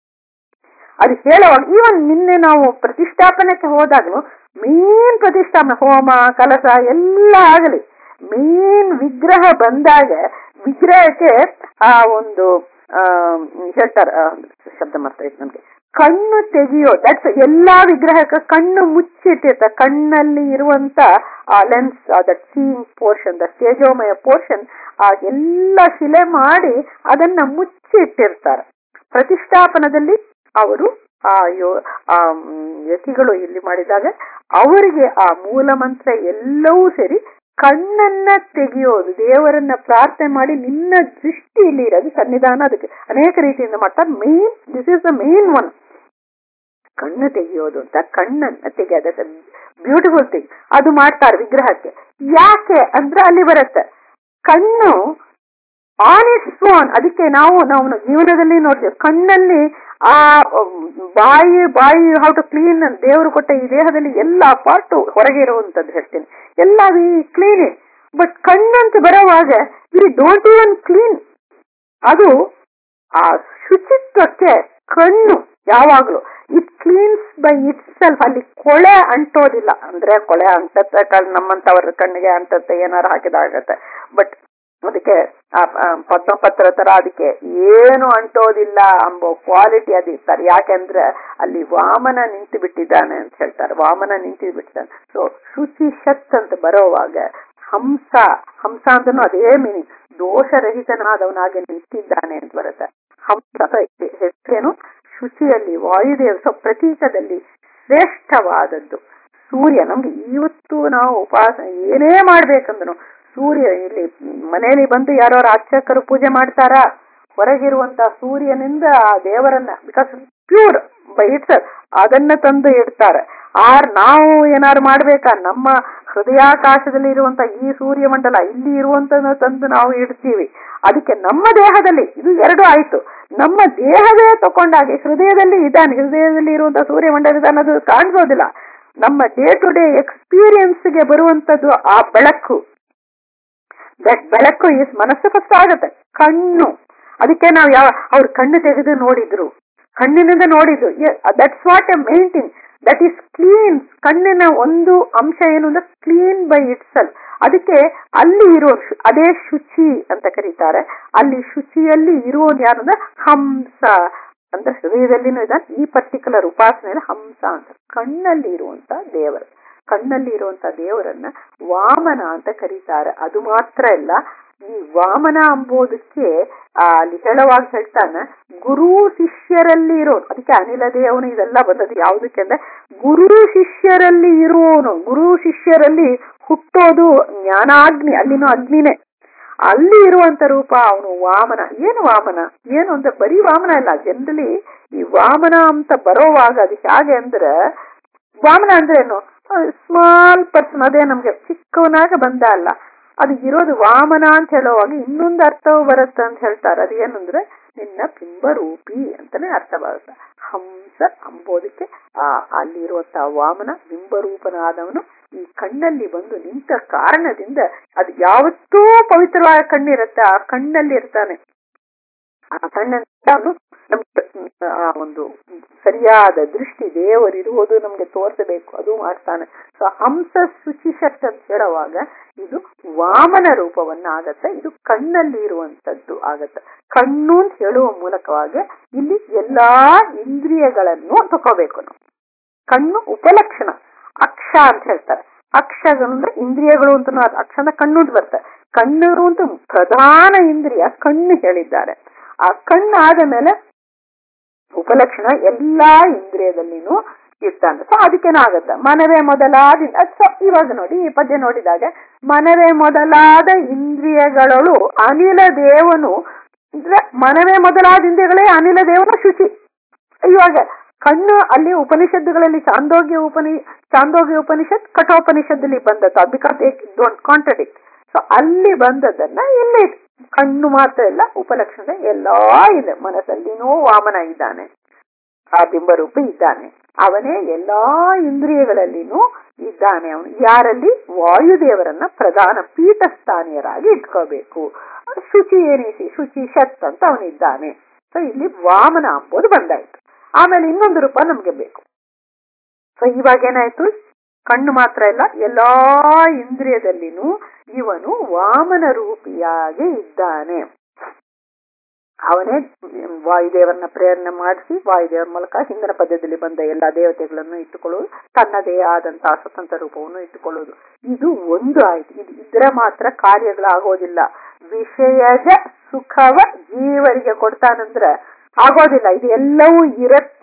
ಅದು ಹೇಳುವಾಗ ಈವನ್ ನಿನ್ನೆ ನಾವು ಪ್ರತಿಷ್ಠಾಪನೆಗೆ ಹೋದಾಗಲೂ ಮೇನ್ ಪ್ರತಿಷ್ಠಾಪನೆ ಹೋಮ ಕಲಸ ಎಲ್ಲ ಆಗಲಿ ಮೇನ್ ವಿಗ್ರಹ ಬಂದಾಗ ವಿಗ್ರಹಕ್ಕೆ ಆ ಒಂದು ಆ ಹೇಳ್ತಾರ ಶಬ್ದ ಮಾಡ್ತಾ ನಮ್ಗೆ ಕಣ್ಣು ತೆಗೆಯೋ ದಟ್ಸ್ ಎಲ್ಲಾ ವಿಗ್ರಹಕ್ಕೆ ಕಣ್ಣು ಮುಚ್ಚಿಟ್ಟಿರ್ತ ಕಣ್ಣಲ್ಲಿ ಇರುವಂತ ಆ lens that seeing portion the ತೇಜೋಮಯ ಪೋರ್ಷನ್ ಆ ಎಲ್ಲ ಶಿಲೆ ಮಾಡಿ ಅದನ್ನ ಮುಚ್ಚಿಟ್ಟಿರ್ತಾರೆ ಪ್ರತಿಷ್ಠಾಪನದಲ್ಲಿ ಅವರು ಆ ಯೋ ಆ ಯತಿಗಳು ಇಲ್ಲಿ ಮಾಡಿದಾಗ ಅವರಿಗೆ ಆ ಮೂಲ ಮಂತ್ರ ಎಲ್ಲವೂ ಸೇರಿ ಕಣ್ಣನ್ನ ತೆಗೆಯೋದು ದೇವರನ್ನ ಪ್ರಾರ್ಥನೆ ಮಾಡಿ ನಿನ್ನ ದೃಷ್ಟಿ ಇಲ್ಲಿ ಇರೋದು ಸನ್ನಿಧಾನ ಅದಕ್ಕೆ ಅನೇಕ ರೀತಿಯಿಂದ ಮಾಡ್ತಾರೆ main this is the main one ಕಣ್ಣು ತೆಗೆಯೋದು ಅಂತ ಕಣ್ಣನ್ನ ತೆಗೆಯೋದ ಬ್ಯೂಟಿಫುಲ್ ಥಿಂಗ್ ಅದು ಮಾಡ್ತಾರೆ ವಿಗ್ರಹಕ್ಕೆ ಯಾಕೆ ಅಂದ್ರೆ ಅಲ್ಲಿ ಬರುತ್ತೆ ಕಣ್ಣು ಆನ್ ಇಟ್ಸ್ ಓನ್ ಅದಕ್ಕೆ ನಾವು ನಾವು ಜೀವನದಲ್ಲಿ ನೋಡ್ತೀವಿ ಕಣ್ಣಲ್ಲಿ ಆ ಬಾಯಿ ಬಾಯಿ ಹೌ ಟು ಕ್ಲೀನ್ ದೇವರು ಕೊಟ್ಟ ಈ ದೇಹದಲ್ಲಿ ಎಲ್ಲಾ ಪಾರ್ಟು ಹೊರಗೆ ಇರುವಂತದ್ದು ಹೇಳ್ತೀನಿ ಎಲ್ಲ ವಿ ಕ್ಲೀನ್ ಬಟ್ ಕಣ್ಣಂತ ಬರುವಾಗ ವಿ ಡೋಂಟ್ ಇವನ್ ಕ್ಲೀನ್ ಅದು ಆ ಶುಚಿತ್ವಕ್ಕೆ ಕಣ್ಣು ಯಾವಾಗ್ಲೂ it cleans by itself ಅಲ್ಲಿ ಕೊಳೆ ಅಂಟೋದಿಲ್ಲ ಅಂದ್ರೆ ಕೊಳೆ ಅಂಟತ್ತೆ ನಮ್ಮಂತವರ ಕಣ್ಣಿಗೆ ಅಂಟತ್ತೆ ಏನಾರು ಹಾಕಿದಾಗತ್ತೆ ಬಟ್ ಅದಕ್ಕೆ ಪದ್ಮಪತ್ರ ತರ ಅದಕ್ಕೆ ಏನು ಅಂಟೋದಿಲ್ಲ ಎಂಬ ಕ್ವಾಲಿಟಿ ಅದು ಇರ್ತಾರೆ ಯಾಕೆಂದ್ರೆ ಅಲ್ಲಿ ವಾಮನ ನಿಂತು ಬಿಟ್ಟಿದ್ದಾನೆ ಅಂತ ಹೇಳ್ತಾರೆ ವಾಮನ ನಿಂತು ಬಿಟ್ಟಿದ್ದಾನೆ ಸೊ ಶುಚಿ ಶತ್ ಅಂತ ಬರೋವಾಗ ಹಂಸ ಹಂಸ ಅಂತನೂ ಅದೇ ಮೀನಿಂಗ್ ದೋಷರಹಿತನಾದವನಾಗಿ ನಿಂತಿದ್ದಾನೆ ಅಂತ ಬರುತ್ತೆ ಹಂಸ ಹೆಸರೇನು ಶುಚಿಯಲ್ಲಿ ವಾಯುದೇವ ಸೊ ಪ್ರತೀಕದಲ್ಲಿ ಶ್ರೇಷ್ಠವಾದದ್ದು ಸೂರ್ಯ ನಮ್ಗೆ ಇವತ್ತು ನಾವು ಉಪವಾಸ ಏನೇ ಮಾಡ್ಬೇಕಂದ್ರು ಸೂರ್ಯ ಇಲ್ಲಿ ಮನೆಯಲ್ಲಿ ಬಂದು ಯಾರೋ ಅರ್ಚಕರು ಪೂಜೆ ಮಾಡ್ತಾರಾ ಹೊರಗಿರುವಂತ ಸೂರ್ಯನಿಂದ ಆ ದೇವರನ್ನ ಬಿಕಾಸ್ ಪ್ಯೂರ್ ಬೈ ಇಟ್ಸ್ ಅದನ್ನ ತಂದು ಇಡ್ತಾರೆ ಆರ್ ನಾವು ಏನಾರು ಮಾಡ್ಬೇಕಾ ನಮ್ಮ ಹೃದಯಾಕಾಶದಲ್ಲಿ ಇರುವಂತ ಈ ಸೂರ್ಯಮಂಡಲ ಇಲ್ಲಿ ಇರುವಂತ ತಂದು ನಾವು ಇಡ್ತೀವಿ ಅದಕ್ಕೆ ನಮ್ಮ ದೇಹದಲ್ಲಿ ಇದು ಎರಡು ಆಯ್ತು ನಮ್ಮ ದೇಹವೇ ತಕೊಂಡಾಗೆ ಹೃದಯದಲ್ಲಿ ಇದ್ದಾನೆ ಹೃದಯದಲ್ಲಿ ಇರುವಂತಹ ಸೂರ್ಯಮಂಡಲ ಅನ್ನೋದು ಕಾಣಿಸೋದಿಲ್ಲ ನಮ್ಮ ಡೇ ಟು ಡೇ ಎಕ್ಸ್ಪೀರಿಯನ್ಸ್ಗೆ ಬರುವಂತದ್ದು ಆ ಬೆಳಕು ದಟ್ ಬೆಳಕು ಇಸ್ ಮನಸ್ಸು ಫಸ್ಟ್ ಆಗತ್ತೆ ಕಣ್ಣು ಅದಕ್ಕೆ ನಾವು ಯಾವ ಅವ್ರ ಕಣ್ಣು ತೆಗೆದು ನೋಡಿದ್ರು ಕಣ್ಣಿನಿಂದ ನೋಡಿದ್ರು that's what a main thing that is clean ಕಣ್ಣಿನ ಒಂದು ಅಂಶ ಏನು ಅಂದ್ರೆ ಕ್ಲೀನ್ ಬೈ ಇಟ್ ಸೆಲ್ ಅದಕ್ಕೆ ಅಲ್ಲಿ ಇರೋ ಶು- ಅದೇ ಶುಚಿ ಅಂತ ಕರೀತಾರೆ ಅಲ್ಲಿ ಶುಚಿಯಲ್ಲಿ ಇರುವುದು ಯಾರು ಅಂದ್ರೆ ಹಂಸ ಅಂದ್ರೆ ಹೃದಯದಲ್ಲಿನೂ ಇದ ಈ ಪರ್ಟಿಕ್ಯುಲರ್ ಉಪಾಸನೆಯಲ್ಲಿ ಹಂಸ ಅಂತ ಕಣ್ಣಲ್ಲಿ ಇರುವಂತ ದೇವರು ಕಣ್ಣಲ್ಲಿ ಇರುವಂತ ದೇವರನ್ನ ವಾಮನ ಅಂತ ಕರೀತಾರೆ ಅದು ಮಾತ್ರ ಅಲ್ಲ ಈ ವಾಮನ ಅಂಬೋದಕ್ಕೆ ಆ ಅಲ್ಲಿ ಹೇಳುವಾಗ ಹೇಳ್ತಾನೆ ಗುರು ಶಿಷ್ಯರಲ್ಲಿ ಇರೋನು ಅದಕ್ಕೆ ಅನಿಲ ದೇವನು ಇದೆಲ್ಲ ಬಂದದ್ದು ಯಾವುದಕ್ಕೆ ಅಂದ್ರೆ ಗುರು ಶಿಷ್ಯರಲ್ಲಿ ಇರುವವನು ಗುರು ಶಿಷ್ಯರಲ್ಲಿ ಹುಟ್ಟೋದು ಜ್ಞಾನಾಗ್ನಿ ಅಲ್ಲಿನೂ ಅಗ್ನಿನೇ ಅಲ್ಲಿ ಇರುವಂತ ರೂಪ ಅವನು ವಾಮನ ಏನು ವಾಮನ ಏನು ಅಂದ್ರೆ ಬರೀ ವಾಮನ ಅಲ್ಲ ಜನರಲಿ ಈ ವಾಮನ ಅಂತ ಬರೋವಾಗ ಅದು ಹೇಗೆ ಅಂದ್ರೆ ವಾಮನ ಅಂದ್ರೆ ಏನು ಸ್ಮಾಲ್ ಪರ್ಸನ್ ಅದೇ ನಮ್ಗೆ ಚಿಕ್ಕವನಾಗ ಬಂದ ಅಲ್ಲ ಅದು ಇರೋದು ವಾಮನ ಅಂತ ಹೇಳುವಾಗ ಇನ್ನೊಂದು ಅರ್ಥವು ಬರುತ್ತೆ ಅಂತ ಹೇಳ್ತಾರೆ ಅದು ಏನಂದ್ರೆ ನಿನ್ನ ಬಿಂಬರೂಪಿ ಅಂತಾನೆ ಅರ್ಥ ಬರುತ್ತೆ ಹಂಸ ಅಂಬೋದಕ್ಕೆ ಆ ಅಲ್ಲಿರುವಂತಹ ವಾಮನ ಬಿಂಬರೂಪನಾದವನು ಈ ಕಣ್ಣಲ್ಲಿ ಬಂದು ನಿಂತ ಕಾರಣದಿಂದ ಅದು ಯಾವತ್ತೂ ಪವಿತ್ರವಾದ ಕಣ್ಣಿರುತ್ತೆ ಆ ಕಣ್ಣಲ್ಲಿ ಇರ್ತಾನೆ ಆ ಕಣ್ಣನ್ನು ಅವನು ನಮ್ಗೆ ಆ ಒಂದು ಸರಿಯಾದ ದೃಷ್ಟಿ ದೇವರಿರುವುದು ನಮ್ಗೆ ತೋರಿಸಬೇಕು ಅದು ಮಾಡ್ತಾನೆ ಸೊ ಹಂಸ ಶುಚಿಷಟ್ ಅಂತ ಹೇಳುವಾಗ ಇದು ವಾಮನ ರೂಪವನ್ನ ಆಗತ್ತೆ ಇದು ಕಣ್ಣಲ್ಲಿ ಇರುವಂತದ್ದು ಆಗತ್ತೆ ಕಣ್ಣು ಅಂತ ಹೇಳುವ ಮೂಲಕವಾಗಿ ಇಲ್ಲಿ ಎಲ್ಲಾ ಇಂದ್ರಿಯಗಳನ್ನು ತಗೋಬೇಕು ನಾವು ಕಣ್ಣು ಉಪಲಕ್ಷಣ ಅಕ್ಷ ಅಂತ ಹೇಳ್ತಾರೆ ಅಕ್ಷಗಳಂದ್ರೆ ಇಂದ್ರಿಯಗಳು ಅಂತ ಅಕ್ಷರ ಕಣ್ಣು ಅಂತ ಬರ್ತದೆ ಕಣ್ಣು ಅಂತ ಪ್ರಧಾನ ಇಂದ್ರಿಯ ಕಣ್ಣು ಹೇಳಿದ್ದಾರೆ ಆ ಕಣ್ಣು ಆದ ಮೇಲೆ ಉಪಲಕ್ಷಣ ಎಲ್ಲಾ ಇಂದ್ರಿಯದಲ್ಲಿನೂ ಇರ್ತಾನೆ ಸೊ ಅದಕ್ಕೇನಾಗತ್ತೆ ಮನವೇ ಮೊದಲಾದ ಸೊ ಇವಾಗ ನೋಡಿ ಈ ಪದ್ಯ ನೋಡಿದಾಗ ಮನವೇ ಮೊದಲಾದ ಇಂದ್ರಿಯಗಳಳು ಅನಿಲ ದೇವನು ಅಂದ್ರೆ ಮನವೇ ಮೊದಲಾದ ಇಂದ್ರಿಯಗಳೇ ಅನಿಲ ದೇವನ ಶುಚಿ ಇವಾಗ ಕಣ್ಣು ಅಲ್ಲಿ ಉಪನಿಷತ್ತುಗಳಲ್ಲಿ ಚಾಂದೋಗ್ಯ ಉಪನಿ ಚಾಂದೋಗ್ಯ ಉಪನಿಷತ್ ಕಠೋಪನಿಷತ್ತಲ್ಲಿ ಬಂದದ್ದು ಬಿಕಾಸ್ ಡೋಂಟ್ ಕಾಂಟ್ರಡಿಕ್ಟ್ ಸೊ ಅಲ್ಲಿ ಬಂದದನ್ನ ಇಲ್ಲಿ ಕಣ್ಣು ಮಾತ್ರ ಇಲ್ಲ ಉಪಲಕ್ಷಣ ಎಲ್ಲಾ ಇದೆ ಮನಸ್ಸಲ್ಲಿನೂ ವಾಮನ ಇದ್ದಾನೆ ಆ ಬಿಂಬರೂಪಿ ಇದ್ದಾನೆ ಅವನೇ ಎಲ್ಲಾ ಇಂದ್ರಿಯಗಳಲ್ಲಿನೂ ಇದ್ದಾನೆ ಅವನು ಯಾರಲ್ಲಿ ವಾಯುದೇವರನ್ನ ಪ್ರಧಾನ ಪೀಠಸ್ಥಾನೀಯರಾಗಿ ಇಟ್ಕೋಬೇಕು ಶುಚಿ ಏನಿಸಿ ಶುಚಿ ಶತ್ ಅಂತ ಅವನಿದ್ದಾನೆ ಸೊ ಇಲ್ಲಿ ವಾಮನ ಅಂಬೋದು ಬಂದಾಯ್ತು ಆಮೇಲೆ ಇನ್ನೊಂದು ರೂಪ ನಮ್ಗೆ ಬೇಕು ಸೊ ಇವಾಗ ಏನಾಯ್ತು ಕಣ್ಣು ಮಾತ್ರ ಇಲ್ಲ ಎಲ್ಲಾ ಇಂದ್ರಿಯದಲ್ಲಿನೂ ಇವನು ವಾಮನ ರೂಪಿಯಾಗಿ ಇದ್ದಾನೆ ಅವನೇ ವಾಯುದೇವರನ್ನ ಪ್ರೇರಣೆ ಮಾಡಿಸಿ ವಾಯುದೇವರ ಮೂಲಕ ಹಿಂದಿನ ಪದ್ಯದಲ್ಲಿ ಬಂದ ಎಲ್ಲಾ ದೇವತೆಗಳನ್ನು ಇಟ್ಟುಕೊಳ್ಳುವುದು ತನ್ನದೇ ಆದಂತಹ ಸ್ವತಂತ್ರ ರೂಪವನ್ನು ಇಟ್ಟುಕೊಳ್ಳುವುದು ಇದು ಒಂದು ಆಯ್ತು ಇದು ಇದ್ರೆ ಮಾತ್ರ ಕಾರ್ಯಗಳಾಗೋದಿಲ್ಲ ವಿಷಯದ ಸುಖವ ಜೀವರಿಗೆ ಕೊಡ್ತಾನಂದ್ರ ಆಗೋದಿಲ್ಲ ಇದು ಎಲ್ಲವೂ ಇರತ್ತ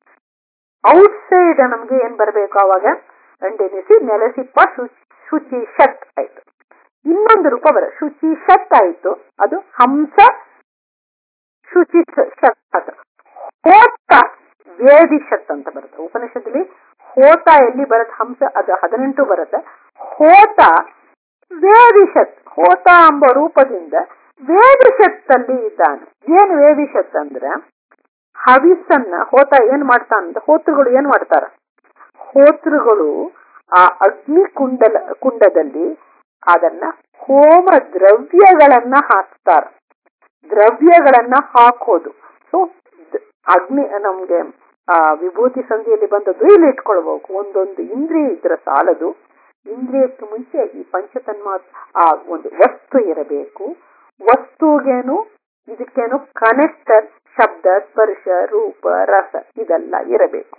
ಔಟ್ಸೈಡ್ ನಮ್ಗೆ ಏನ್ ಬರ್ಬೇಕು ಅವಾಗ ಗಂಡೆನಿಸಿ ನೆಲೆಸಿಪ್ಪ ಶುಚಿ ಶತ್ ಆಯ್ತು ಇನ್ನೊಂದು ರೂಪ ಬರ ಶುಚಿ ಶತ್ ಆಯ್ತು ಅದು ಹಂಸ ಶುಚಿ ಶತ್ ಹೋತ ವೇದಿಷತ್ ಅಂತ ಬರುತ್ತೆ ಉಪನಿಷತ್ತಲ್ಲಿ ಹೋತ ಎಲ್ಲಿ ಬರುತ್ತೆ ಹಂಸ ಅದು ಹದಿನೆಂಟು ಬರುತ್ತೆ ಹೋತ ವೇದಿಷತ್ ಹೋತ ಎಂಬ ರೂಪದಿಂದ ವೇದಿಷತ್ತಲ್ಲಿ ಇದ್ದಾನೆ ಏನ್ ವೇದಿಷತ್ ಅಂದ್ರೆ ಹವಿಸನ್ನ ಹೋತ ಏನ್ ಮಾಡ್ತಾನಂದ್ರೆ ಹೋತೃಗಳು ಏನ್ ಮಾಡ್ತಾರ ಹೋತೃಗಳು ಆ ಅಗ್ನಿ ಕುಂಡಲ ಕುಂಡದಲ್ಲಿ ಅದನ್ನ ಹೋಮ ದ್ರವ್ಯಗಳನ್ನ ಹಾಕ್ತಾರ ದ್ರವ್ಯಗಳನ್ನ ಹಾಕೋದು ಸೊ ಅಗ್ನಿ ನಮ್ಗೆ ಆ ವಿಭೂತಿ ಸಂಧಿಯಲ್ಲಿ ಬಂದದ್ದು ಇಲ್ಲಿ ಇಟ್ಕೊಳ್ಬೇಕು ಒಂದೊಂದು ಇಂದ್ರಿಯ ಇದ್ರ ಸಾಲದು ಇಂದ್ರಿಯಕ್ಕೆ ಮುಂಚೆ ಈ ಪಂಚತನ್ಮಾ ಆ ಒಂದು ವಸ್ತು ಇರಬೇಕು ವಸ್ತುಗೇನು ಇದಕ್ಕೇನು ಕನೆಕ್ಟರ್ ಶಬ್ದ ಸ್ಪರ್ಶ ರೂಪ ರಸ ಇದೆಲ್ಲ ಇರಬೇಕು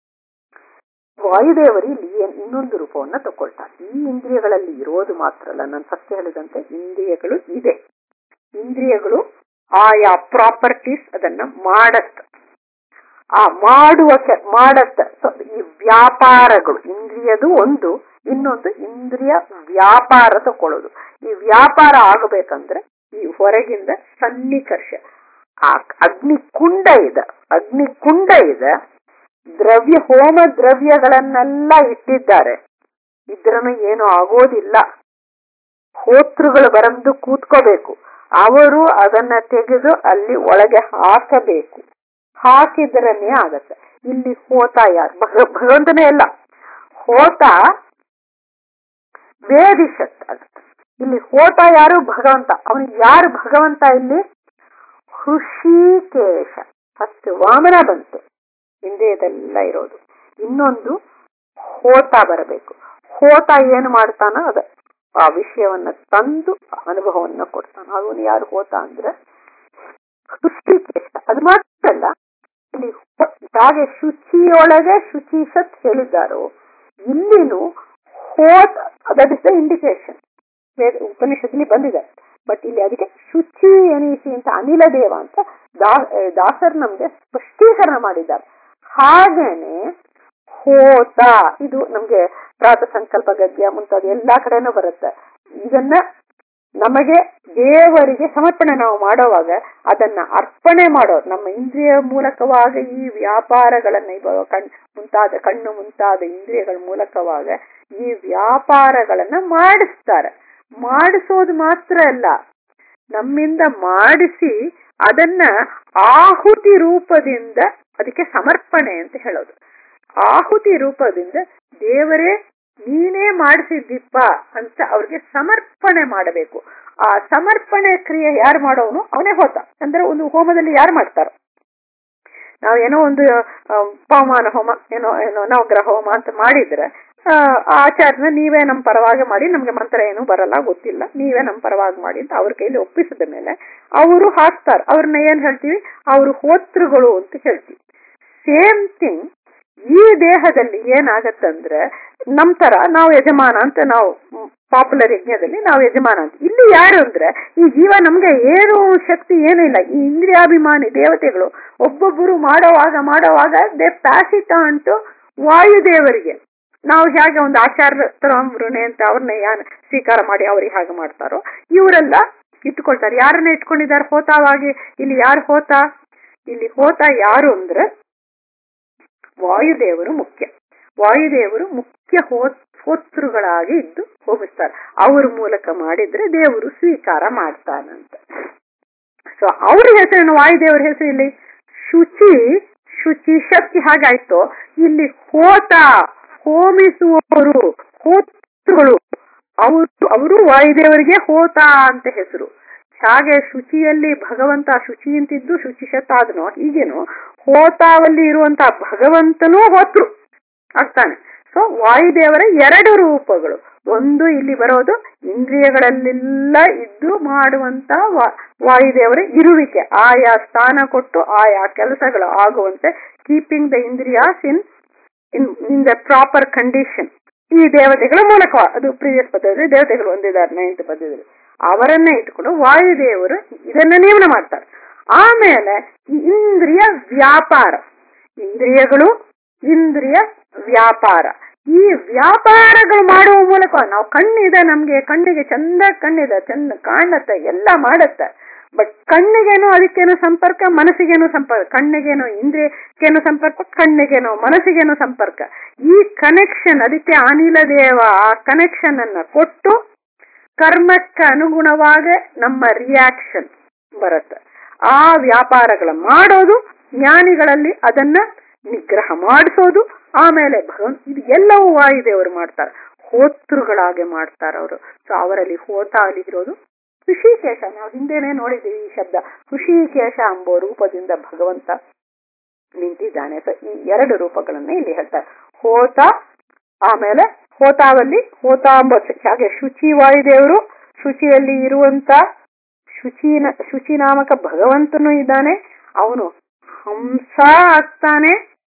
ವಾಯುದೇವರು ಇಲ್ಲಿ ಇನ್ನೊಂದು ರೂಪವನ್ನ ತಗೊಳ್ತಾರೆ ಈ ಇಂದ್ರಿಯಗಳಲ್ಲಿ ಇರೋದು ಮಾತ್ರ ಅಲ್ಲ ನಾನು ಫಸ್ಟ್ ಹೇಳಿದಂತೆ ಇಂದ್ರಿಯಗಳು ಇದೆ ಇಂದ್ರಿಯಗಳು ಆಯಾ ಪ್ರಾಪರ್ಟೀಸ್ ಅದನ್ನ ಮಾಡತ್ತ ಆ ಮಾಡುವ ಮಾಡತ್ತ ಈ ವ್ಯಾಪಾರಗಳು ಇಂದ್ರಿಯದು ಒಂದು ಇನ್ನೊಂದು ಇಂದ್ರಿಯ ವ್ಯಾಪಾರ ತಕೊಳ್ಳೋದು ಈ ವ್ಯಾಪಾರ ಆಗಬೇಕಂದ್ರೆ ಈ ಹೊರಗಿಂದ ಸನ್ನಿಕರ್ಷ ಆ ಅಗ್ನಿ ಕುಂಡ ಇದೆ ಅಗ್ನಿ ಕುಂಡ ಇದೆ ದ್ರವ್ಯ ಹೋಮ ದ್ರವ್ಯಗಳನ್ನೆಲ್ಲ ಇಟ್ಟಿದ್ದಾರೆ ಇದ್ರನು ಏನು ಆಗೋದಿಲ್ಲ ಹೋತೃಗಳು ಬರಂದು ಕೂತ್ಕೋಬೇಕು ಅವರು ಅದನ್ನ ತೆಗೆದು ಅಲ್ಲಿ ಒಳಗೆ ಹಾಕಬೇಕು ಹಾಕಿದ್ರನೇ ಆಗತ್ತೆ ಇಲ್ಲಿ ಹೋತ ಯಾರು ಭಗ ಭಗವಂತನೇ ಅಲ್ಲ ಹೋತ ವೇದಿಷತ್ ಆಗತ್ತೆ ಇಲ್ಲಿ ಹೋತ ಯಾರು ಭಗವಂತ ಅವನಿಗೆ ಯಾರು ಭಗವಂತ ಇಲ್ಲಿ ಹೃಷಿಕೇಶ ಫಸ್ಟ್ ವಾಮನ ಬಂತು ಹಿಂದೆ ಇದೆಲ್ಲ ಇರೋದು ಇನ್ನೊಂದು ಹೋತ ಬರಬೇಕು ಹೋತ ಏನು ಮಾಡ್ತಾನ ಅದ ಆ ವಿಷಯವನ್ನ ತಂದು ಅನುಭವವನ್ನ ಕೊಡ್ತಾನ ಅವನು ಯಾರು ಹೋತ ಅಂದ್ರೆ ಹೃಷಿಕೇಶ ಅದು ಮಾತ್ರ ಅಲ್ಲ ಇಲ್ಲಿ ಹಾಗೆ ಶುಚಿಯೊಳಗೆ ಶುಚಿಸತ್ ಹೇಳಿದ್ದಾರೋ ಇಲ್ಲಿನೂ ಹೋತ ದಟ್ ಇಸ್ ದ ಇಂಡಿಕೇಶನ್ ಉಪನಿಷತ್ಲಿ ಬಂದಿದೆ ಬಟ್ ಇಲ್ಲಿ ಅದಕ್ಕೆ ಶುಚಿ ಎನಿಸಿ ಅಂತ ಅನಿಲ ದೇವ ಅಂತ ದಾಸರ್ ನಮ್ಗೆ ಸ್ಪಷ್ಟೀಕರಣ ಮಾಡಿದ್ದಾರೆ ಹಾಗೇನೆ ಹೋತ ಇದು ನಮ್ಗೆ ಪ್ರಾತ ಸಂಕಲ್ಪ ಗದ್ಯ ಮುಂತಾದ ಎಲ್ಲಾ ಕಡೆನೂ ಬರುತ್ತೆ ಇದನ್ನ ನಮಗೆ ದೇವರಿಗೆ ಸಮರ್ಪಣೆ ನಾವು ಮಾಡುವಾಗ ಅದನ್ನ ಅರ್ಪಣೆ ಮಾಡೋ ನಮ್ಮ ಇಂದ್ರಿಯ ಮೂಲಕವಾಗ ಈ ವ್ಯಾಪಾರಗಳನ್ನ ಕಣ್ ಮುಂತಾದ ಕಣ್ಣು ಮುಂತಾದ ಇಂದ್ರಿಯಗಳ ಮೂಲಕವಾಗ ಈ ವ್ಯಾಪಾರಗಳನ್ನ ಮಾಡಿಸ್ತಾರೆ ಮಾಡಿಸೋದು ಮಾತ್ರ ಅಲ್ಲ ನಮ್ಮಿಂದ ಮಾಡಿಸಿ ಅದನ್ನ ಆಹುತಿ ರೂಪದಿಂದ ಅದಕ್ಕೆ ಸಮರ್ಪಣೆ ಅಂತ ಹೇಳೋದು ಆಹುತಿ ರೂಪದಿಂದ ದೇವರೇ ನೀನೇ ಮಾಡಿಸಿದ್ದಿಪ್ಪ ಅಂತ ಅವ್ರಿಗೆ ಸಮರ್ಪಣೆ ಮಾಡಬೇಕು ಆ ಸಮರ್ಪಣೆ ಕ್ರಿಯೆ ಯಾರು ಮಾಡೋನು ಅವನೇ ಹೋತ ಅಂದ್ರೆ ಒಂದು ಹೋಮದಲ್ಲಿ ಯಾರು ಮಾಡ್ತಾರ ನಾವು ಏನೋ ಒಂದು ಪವಮಾನ ಹೋಮ ಏನೋ ಏನೋ ನವಗ್ರಹ ಹೋಮ ಅಂತ ಮಾಡಿದ್ರೆ ಆಚಾರ್ಯನ ನೀವೇ ನಮ್ಮ ಪರವಾಗಿ ಮಾಡಿ ನಮ್ಗೆ ಮಂತ್ರ ಏನು ಬರಲ್ಲ ಗೊತ್ತಿಲ್ಲ ನೀವೇ ನಮ್ಮ ಪರವಾಗಿ ಮಾಡಿ ಅಂತ ಅವ್ರ ಕೈಲಿ ಒಪ್ಪಿಸಿದ ಮೇಲೆ ಅವರು ಹಾಕ್ತಾರೆ ಅವ್ರನ್ನ ಏನ್ ಹೇಳ್ತೀವಿ ಅವರು ಹೋತೃಗಳು ಅಂತ ಹೇಳ್ತೀವಿ ಸೇಮ್ ಥಿಂಗ್ ಈ ದೇಹದಲ್ಲಿ ಏನಾಗತ್ತಂದ್ರೆ ನಮ್ ತರ ನಾವು ಯಜಮಾನ ಅಂತ ನಾವು ಪಾಪ್ಯುಲರ್ ಯಜ್ಞದಲ್ಲಿ ನಾವು ಯಜಮಾನ ಅಂತ ಇಲ್ಲಿ ಯಾರು ಅಂದ್ರೆ ಈ ಜೀವ ನಮ್ಗೆ ಏನು ಶಕ್ತಿ ಏನೂ ಇಲ್ಲ ಈ ಇಂದ್ರಿಯಾಭಿಮಾನಿ ದೇವತೆಗಳು ಒಬ್ಬೊಬ್ಬರು ಮಾಡೋವಾಗ ಮಾಡೋವಾಗ ದೇ ಪ್ಯಾಸ್ ಇಟ್ ಅಂಟು ವಾಯುದೇವರಿಗೆ ನಾವು ಹೇಗೆ ಒಂದು ಆಚಾರ್ಯ ತರಂವೃಣೆ ಅಂತ ಅವ್ರನ್ನ ಯಾನ್ ಸ್ವೀಕಾರ ಮಾಡಿ ಅವ್ರಿಗೆ ಹಾಗೆ ಮಾಡ್ತಾರೋ ಇವರೆಲ್ಲ ಇಟ್ಕೊಳ್ತಾರೆ ಯಾರನ್ನ ಇಟ್ಕೊಂಡಿದ್ದಾರೆ ಹೋತಾವಾಗಿ ಇಲ್ಲಿ ಯಾರು ಹೋತ ಇಲ್ಲಿ ಹೋತ ಯಾರು ಅಂದ್ರೆ ವಾಯುದೇವರು ಮುಖ್ಯ ವಾಯುದೇವರು ಮುಖ್ಯ ಹೋತೃಗಳಾಗಿ ಇದ್ದು ಹೋಗಿಸ್ತಾರೆ ಅವ್ರ ಮೂಲಕ ಮಾಡಿದ್ರೆ ದೇವರು ಸ್ವೀಕಾರ ಮಾಡ್ತಾನಂತ ಸೊ ಅವ್ರ ಹೆಸರೇನು ವಾಯುದೇವರ ಹೆಸರು ಇಲ್ಲಿ ಶುಚಿ ಶುಚಿ ಶಕ್ತಿ ಹಾಗಾಯ್ತು ಇಲ್ಲಿ ಹೋತ ಹೋಮಿಸುವವರು ಹೋತೃಗಳು ಅವರು ಅವರು ವಾಯುದೇವರಿಗೆ ಹೋತ ಅಂತ ಹೆಸರು ಹಾಗೆ ಶುಚಿಯಲ್ಲಿ ಭಗವಂತ ಶುಚಿ ಅಂತಿದ್ದು ಶುಚಿಶತ್ ಆದನೋ ಹೀಗೇನು ಹೋತಾವಲ್ಲಿ ಇರುವಂತ ಭಗವಂತನೂ ಹೋತ್ರು ಆಗ್ತಾನೆ ಸೊ ವಾಯುದೇವರ ಎರಡು ರೂಪಗಳು ಒಂದು ಇಲ್ಲಿ ಬರೋದು ಇಂದ್ರಿಯಗಳಲ್ಲೆಲ್ಲ ಇದ್ದು ಮಾಡುವಂತ ವಾಯುದೇವರ ಇರುವಿಕೆ ಆಯಾ ಸ್ಥಾನ ಕೊಟ್ಟು ಆಯಾ ಕೆಲಸಗಳು ಆಗುವಂತೆ ಕೀಪಿಂಗ್ ದ ಇಂದ್ರಿಯಾಸ್ in in in the proper condition ಈ ದೇವತೆಗಳ ಮೂಲಕ ಅದು ಪ್ರೀವಿಯಸ್ ಪದ್ಧತಿ ದೇವತೆಗಳು ಹೊಂದಿದ್ದಾರೆ ನೈನ್ತ್ ಪದ್ಧತಿ ಅವರನ್ನೇ ಇಟ್ಕೊಂಡು ವಾಯುದೇವರು ಇದನ್ನ ನೇಮನ ಮಾಡ್ತಾರೆ ಆಮೇಲೆ ಇಂದ್ರಿಯ ವ್ಯಾಪಾರ ಇಂದ್ರಿಯಗಳು ಇಂದ್ರಿಯ ವ್ಯಾಪಾರ ಈ ವ್ಯಾಪಾರಗಳು ಮಾಡುವ ಮೂಲಕ ನಾವು ಕಣ್ಣಿದೆ ನಮ್ಗೆ ಕಣ್ಣಿಗೆ ಚಂದ ಕಣ್ಣಿದೆ ಚಂದ ಕಾಣತ್ತೆ ಎಲ್ಲ ಮಾಡತ್ತೆ ಬಟ್ ಕಣ್ಣಿಗೇನೋ ಅದಕ್ಕೇನೋ ಸಂಪರ್ಕ ಮನಸ್ಸಿಗೇನೋ ಸಂಪರ್ಕ ಕಣ್ಣಿಗೇನೋ ಇಂದ್ರಿಯಕ್ಕೇನೋ ಸಂಪರ್ಕ ಕಣ್ಣಿಗೇನೋ ಮನಸ್ಸಿಗೇನೋ ಸಂಪರ್ಕ ಈ ಕನೆಕ್ಷನ್ ಅದಕ್ಕೆ ಅನಿಲ ದೇವ ಆ ಕನೆಕ್ಷನ್ ಅನ್ನ ಕೊಟ್ಟು ಕರ್ಮಕ್ಕೆ ಅನುಗುಣವಾಗ ನಮ್ಮ ರಿಯಾಕ್ಷನ್ ಬರುತ್ತೆ ಆ ವ್ಯಾಪಾರಗಳ ಮಾಡೋದು ಜ್ಞಾನಿಗಳಲ್ಲಿ ಅದನ್ನ ನಿಗ್ರಹ ಮಾಡಿಸೋದು ಆಮೇಲೆ ಭಗವಂತ ಇದು ಎಲ್ಲವೂ ವಾಯುದೇವರು ಮಾಡ್ತಾರೆ ಹೋತೃಗಳಾಗೆ ಮಾಡ್ತಾರೆ ಅವರು ಸೊ ಅವರಲ್ಲಿ ಹೋತ ಅಲ್ಲಿರೋದು ಋಷಿಕೇಶ ನಾವು ಹಿಂದೆನೆ ನೋಡಿದ್ದೀವಿ ಈ ಶಬ್ದ ಋಷಿಕೇಶ ಎಂಬೋ ರೂಪದಿಂದ ಭಗವಂತ ನಿಂತಿದ್ದಾನೆ ಸೊ ಈ ಎರಡು ರೂಪಗಳನ್ನ ಇಲ್ಲಿ ಹೇಳ್ತಾರೆ ಹೋತ ಆಮೇಲೆ ಹೋತಾವಲ್ಲಿ ಹೋತ ಎಂಬ ಹಾಗೆ ಶುಚಿ ವಾಯುದೇವರು ಶುಚಿಯಲ್ಲಿ ಇರುವಂತ ಶುಚಿನ ಶುಚಿ ನಾಮಕ ಭಗವಂತನು ಇದ್ದಾನೆ ಅವನು ಹಂಸ ಆಗ್ತಾನೆ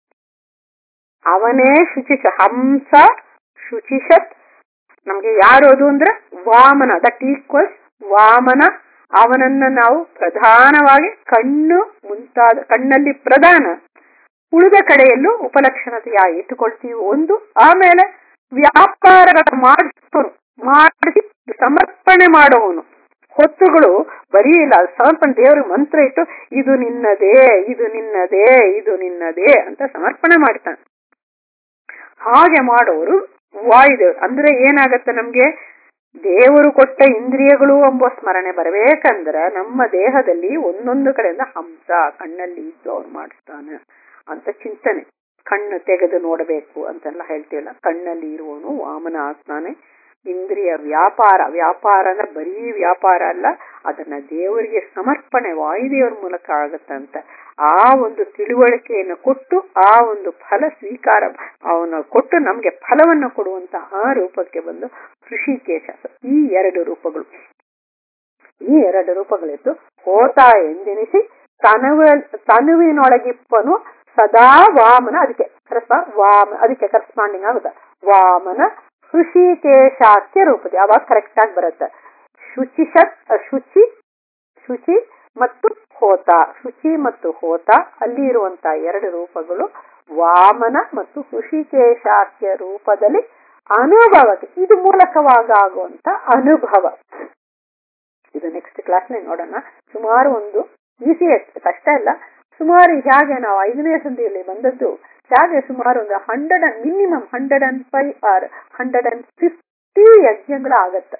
ಅವನೇ ಶುಚಿಷ ಹಂಸ ಶುಚಿಷತ್ ನಮ್ಗೆ ಯಾರು ಅದು ಅಂದ್ರೆ ವಾಮನ ದಟ್ ಈಕ್ವಲ್ಸ್ ವಾಮನ ಅವನನ್ನ ನಾವು ಪ್ರಧಾನವಾಗಿ ಕಣ್ಣು ಮುಂತಾದ ಕಣ್ಣಲ್ಲಿ ಪ್ರಧಾನ ಉಳಿದ ಕಡೆಯಲ್ಲೂ ಉಪಲಕ್ಷಣತೆಯಾಗಿ ಇಟ್ಟುಕೊಳ್ತೀವಿ ಒಂದು ಆಮೇಲೆ ವ್ಯಾಪಾರಗಳ ಮಾಡಿಸೋನು ಮಾಡಿಸಿ ಸಮರ್ಪಣೆ ಮಾಡೋವನು ಹೊತ್ತುಗಳು ಬರೀ ಇಲ್ಲ ಸಮರ್ಪಣೆ ದೇವರಿಗೆ ಮಂತ್ರ ಇಟ್ಟು ಇದು ನಿನ್ನದೇ ಇದು ನಿನ್ನದೇ ಇದು ನಿನ್ನದೇ ಅಂತ ಸಮರ್ಪಣೆ ಮಾಡ್ತಾನೆ ಹಾಗೆ ಮಾಡೋರು ವಾಯುದೇವರು ಅಂದ್ರೆ ಏನಾಗತ್ತೆ ನಮ್ಗೆ ದೇವರು ಕೊಟ್ಟ ಇಂದ್ರಿಯಗಳು ಎಂಬ ಸ್ಮರಣೆ ಬರಬೇಕಂದ್ರ ನಮ್ಮ ದೇಹದಲ್ಲಿ ಒಂದೊಂದು ಕಡೆಯಿಂದ ಹಂಸ ಕಣ್ಣಲ್ಲಿ ಇದ್ದು ಅವ್ರು ಮಾಡಿಸ್ತಾನೆ ಅಂತ ಚಿಂತನೆ ಕಣ್ಣು ತೆಗೆದು ನೋಡಬೇಕು ಅಂತೆಲ್ಲ ಹೇಳ್ತೀವಲ್ಲ ಕಣ್ಣಲ್ಲಿ ಇರುವವನು ವಾಮನ ಆಗ್ತಾನೆ ಇಂದ್ರಿಯ ವ್ಯಾಪಾರ ವ್ಯಾಪಾರ ಅಂದ್ರೆ ಬರೀ ವ್ಯಾಪಾರ ಅಲ್ಲ ಅದನ್ನ ದೇವರಿಗೆ ಸಮರ್ಪಣೆ ವಾಯುದೇವರ ಮೂಲಕ ಆಗತ್ತಂತ ಆ ಒಂದು ತಿಳುವಳಿಕೆಯನ್ನು ಕೊಟ್ಟು ಆ ಒಂದು ಫಲ ಸ್ವೀಕಾರ ಅವನು ಕೊಟ್ಟು ನಮ್ಗೆ ಫಲವನ್ನು ಕೊಡುವಂತ ಆ ರೂಪಕ್ಕೆ ಬಂದು ಋಷಿಕೇಶ ಈ ಎರಡು ರೂಪಗಳು ಈ ಎರಡು ರೂಪಗಳಿದ್ದು ಹೋತ ಎಂದೆನಿಸಿ ತನುವ ತನುವಿನೊಳಗಿಪ್ಪನು ಸದಾ ವಾಮನ ಅದಕ್ಕೆ ಕರೆಸ್ಪ ವಾಮ ಅದಕ್ಕೆ ಕರೆಸ್ಪಾಂಡಿಂಗ್ ಆಗುತ್ತೆ ವಾಮನ ಹೃಷಿಕೇಶಾಖ್ಯ ರೂಪದಿ ಅವಾಗ ಕರೆಕ್ಟ್ ಆಗಿ ಬರುತ್ತೆ ಶುಚಿಷತ್ ಶುಚಿ ಶುಚಿ ಮತ್ತು ಹೋತ ಶುಚಿ ಮತ್ತು ಹೋತ ಅಲ್ಲಿ ಇರುವಂತ ಎರಡು ರೂಪಗಳು ವಾಮನ ಮತ್ತು ಹೃಷಿಕೇಶಾಖ್ಯ ರೂಪದಲ್ಲಿ ಅನುಭವಕ್ಕೆ ಇದು ಮೂಲಕವಾಗಿ ಆಗುವಂತ ಅನುಭವ ಇದು ನೆಕ್ಸ್ಟ್ ಕ್ಲಾಸ್ ನೋಡೋಣ ಸುಮಾರು ಒಂದು ಈಸಿ ಕಷ್ಟ ಇಲ್ಲ ಸುಮಾರು ಹೇಗೆ ನಾವು ಐದನೇ ಸಂಧಿಯಲ್ಲಿ ಬಂದದ್ದು ಹೇಗೆ ಸುಮಾರು ಒಂದು hundred and minimum hundred and five or hundred and fifty ಯಜ್ಞಗಳು ಆಗತ್ತೆ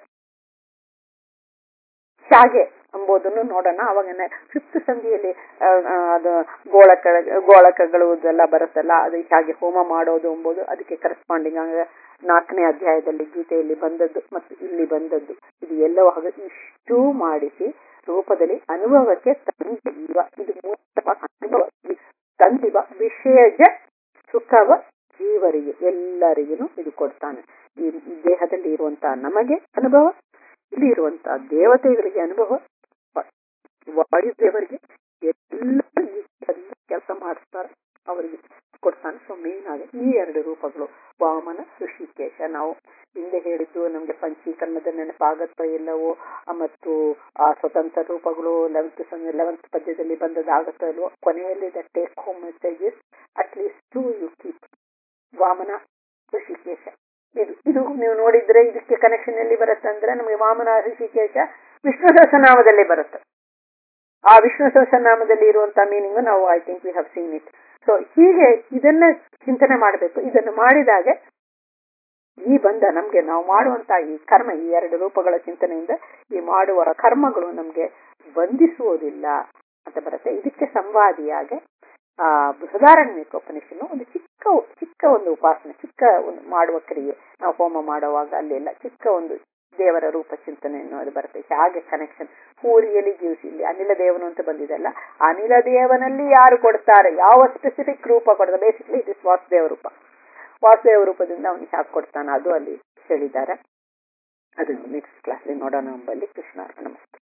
ಹೇಗೆ ಎಂಬುದನ್ನು ನೋಡೋಣ ಅವಾಗ ಫಿಫ್ತ್ ಸಂಧಿಯಲ್ಲಿ ಅದು ಗೋಳಕ ಗೋಳಕಗಳು ಇದೆಲ್ಲ ಬರುತ್ತಲ್ಲ ಅದು ಹೇಗೆ ಹೋಮ ಮಾಡೋದು ಎಂಬುದು ಅದಕ್ಕೆ ಕರೆಸ್ಪಾಂಡಿಂಗ್ ಆಗ ನಾಲ್ಕನೇ ಅಧ್ಯಾಯದಲ್ಲಿ ಗೀತೆಯಲ್ಲಿ ಬಂದದ್ದು ಮತ್ತು ಇಲ್ಲಿ ಬಂದದ್ದು ಇದು ಎಲ್ಲವೂ ಹಾಗೆ ಇಷ್ಟು ಮಾಡಿಸಿ ರೂಪದಲ್ಲಿ ಅನುಭವಕ್ಕೆ ತಂದಿವ ಇದು ಮೂಲಕ ಅನುಭವ ತಂದಿವ ವಿಷಯಜ ಸುಖವ ಜೀವರಿಗೆ ಎಲ್ಲರಿಗೂ ಇದು ಕೊಡ್ತಾನೆ ಈ ದೇಹದಲ್ಲಿ ಇರುವಂತಹ ನಮಗೆ ಅನುಭವ ಇಲ್ಲಿ ಇರುವಂತಹ ದೇವತೆಗಳಿಗೆ ಅನುಭವ ವಾಯುದೇವರಿಗೆ ಎಲ್ಲ ಕೆಲಸ ಮಾಡಿಸ್ತಾರೆ ಅವರಿಗೆ ಕೊಡ್ತಾನೆ ಸೊ ಮೇನ್ ಆಗಿ ಈ ಎರಡು ರೂಪಗಳು ವಾಮನ ಋಷಿಕೇಶ ನಾವು ಹಿಂದೆ ಹೇಳಿದ್ದು ನಮ್ಗೆ ಪಂಚೀಕರಣದ ನೆನಪಾಗತ್ತೋ ಇಲ್ಲವೋ ಮತ್ತು ಆ ಸ್ವತಂತ್ರ ರೂಪಗಳು ಲೆವೆಂತ್ ಲೆವೆಂತ್ ಪದ್ಯದಲ್ಲಿ ಬಂದದಾಗತ್ತೋ ಇಲ್ವೋ ಕೊನೆಯಲ್ಲಿ the take home messages at least to you keep Vamana Hrishikesha ಇದು ಇದು ನೀವು ನೋಡಿದ್ರೆ ಇದಕ್ಕೆ ಕನೆಕ್ಷನ್ ಎಲ್ಲಿ ಬರುತ್ತೆ ಅಂದ್ರೆ ನಮಗೆ ವಾಮನ ಋಷಿಕೇಶ ವಿಷ್ಣು ಸಹಸ್ರನಾಮದಲ್ಲಿ ಬರುತ್ತೆ ಆ ವಿಷ್ಣು ಸಹಸ್ರನಾಮದಲ್ಲಿ ಇರುವಂತಹ ಮೀನಿಂಗ್ ನಾವು I think we have seen it so ಹೀಗೆ ಇದನ್ನ ಚಿಂತನೆ ಮಾಡಬೇಕು ಇದನ್ನು ಮಾಡಿದಾಗ ಈ ಬಂದ ನಮ್ಗೆ ನಾವು ಮಾಡುವಂತ ಈ ಕರ್ಮ ಈ ಎರಡು ರೂಪಗಳ ಚಿಂತನೆಯಿಂದ ಈ ಮಾಡುವ ಕರ್ಮಗಳು ನಮ್ಗೆ ಬಂಧಿಸುವುದಿಲ್ಲ ಅಂತ ಬರುತ್ತೆ ಇದಕ್ಕೆ ಸಂವಾದಿಯಾಗಿ ಆ ಬೃಹದಾರಣ್ಯಕ ಉಪನಿಷನ್ನು ಒಂದು ಚಿಕ್ಕ ಚಿಕ್ಕ ಒಂದು ಉಪಾಸನೆ ಚಿಕ್ಕ ಒಂದು ಮಾಡುವ ಕ್ರಿಯೆ ನಾವು ಹೋಮ ಮಾಡುವಾಗ ಅಲ್ಲೆಲ್ಲ ಚಿಕ್ಕ ಒಂದು ದೇವರ ರೂಪ ಚಿಂತನೆ ಅನ್ನೋದು ಬರುತ್ತೆ ಹಾಗೆ ಕನೆಕ್ಷನ್ ಪೂರಿಯಲ್ಲಿ ಗಿವ್ಸ್ ಇಲ್ಲಿ ಅನಿಲ ದೇವನು ಅಂತ ಬಂದಿದೆಲ್ಲ ಅನಿಲ ದೇವನಲ್ಲಿ ಯಾರು ಕೊಡ್ತಾರೆ ಯಾವ ಸ್ಪೆಸಿಫಿಕ್ ರೂಪ ಕೊಡ್ತಾರೆ ಬೇಸಿಕ್ಲಿ ಇಟ್ ವಾಸುದೇವ ರೂಪ ವಾಸುದೇವ ರೂಪದಿಂದ ಅವನಿಗೆ ಹಾಕಿ ಕೊಡ್ತಾನೆ ಅದು ಅಲ್ಲಿ ಹೇಳಿದ್ದಾರೆ ಅದನ್ನು ನೆಕ್ಸ್ಟ್ ಕ್ಲಾಸ್ ನೋಡೋಣ ಎಂಬಲ್ಲಿ ಕೃಷ್ಣ ನಮಸ್ತೆ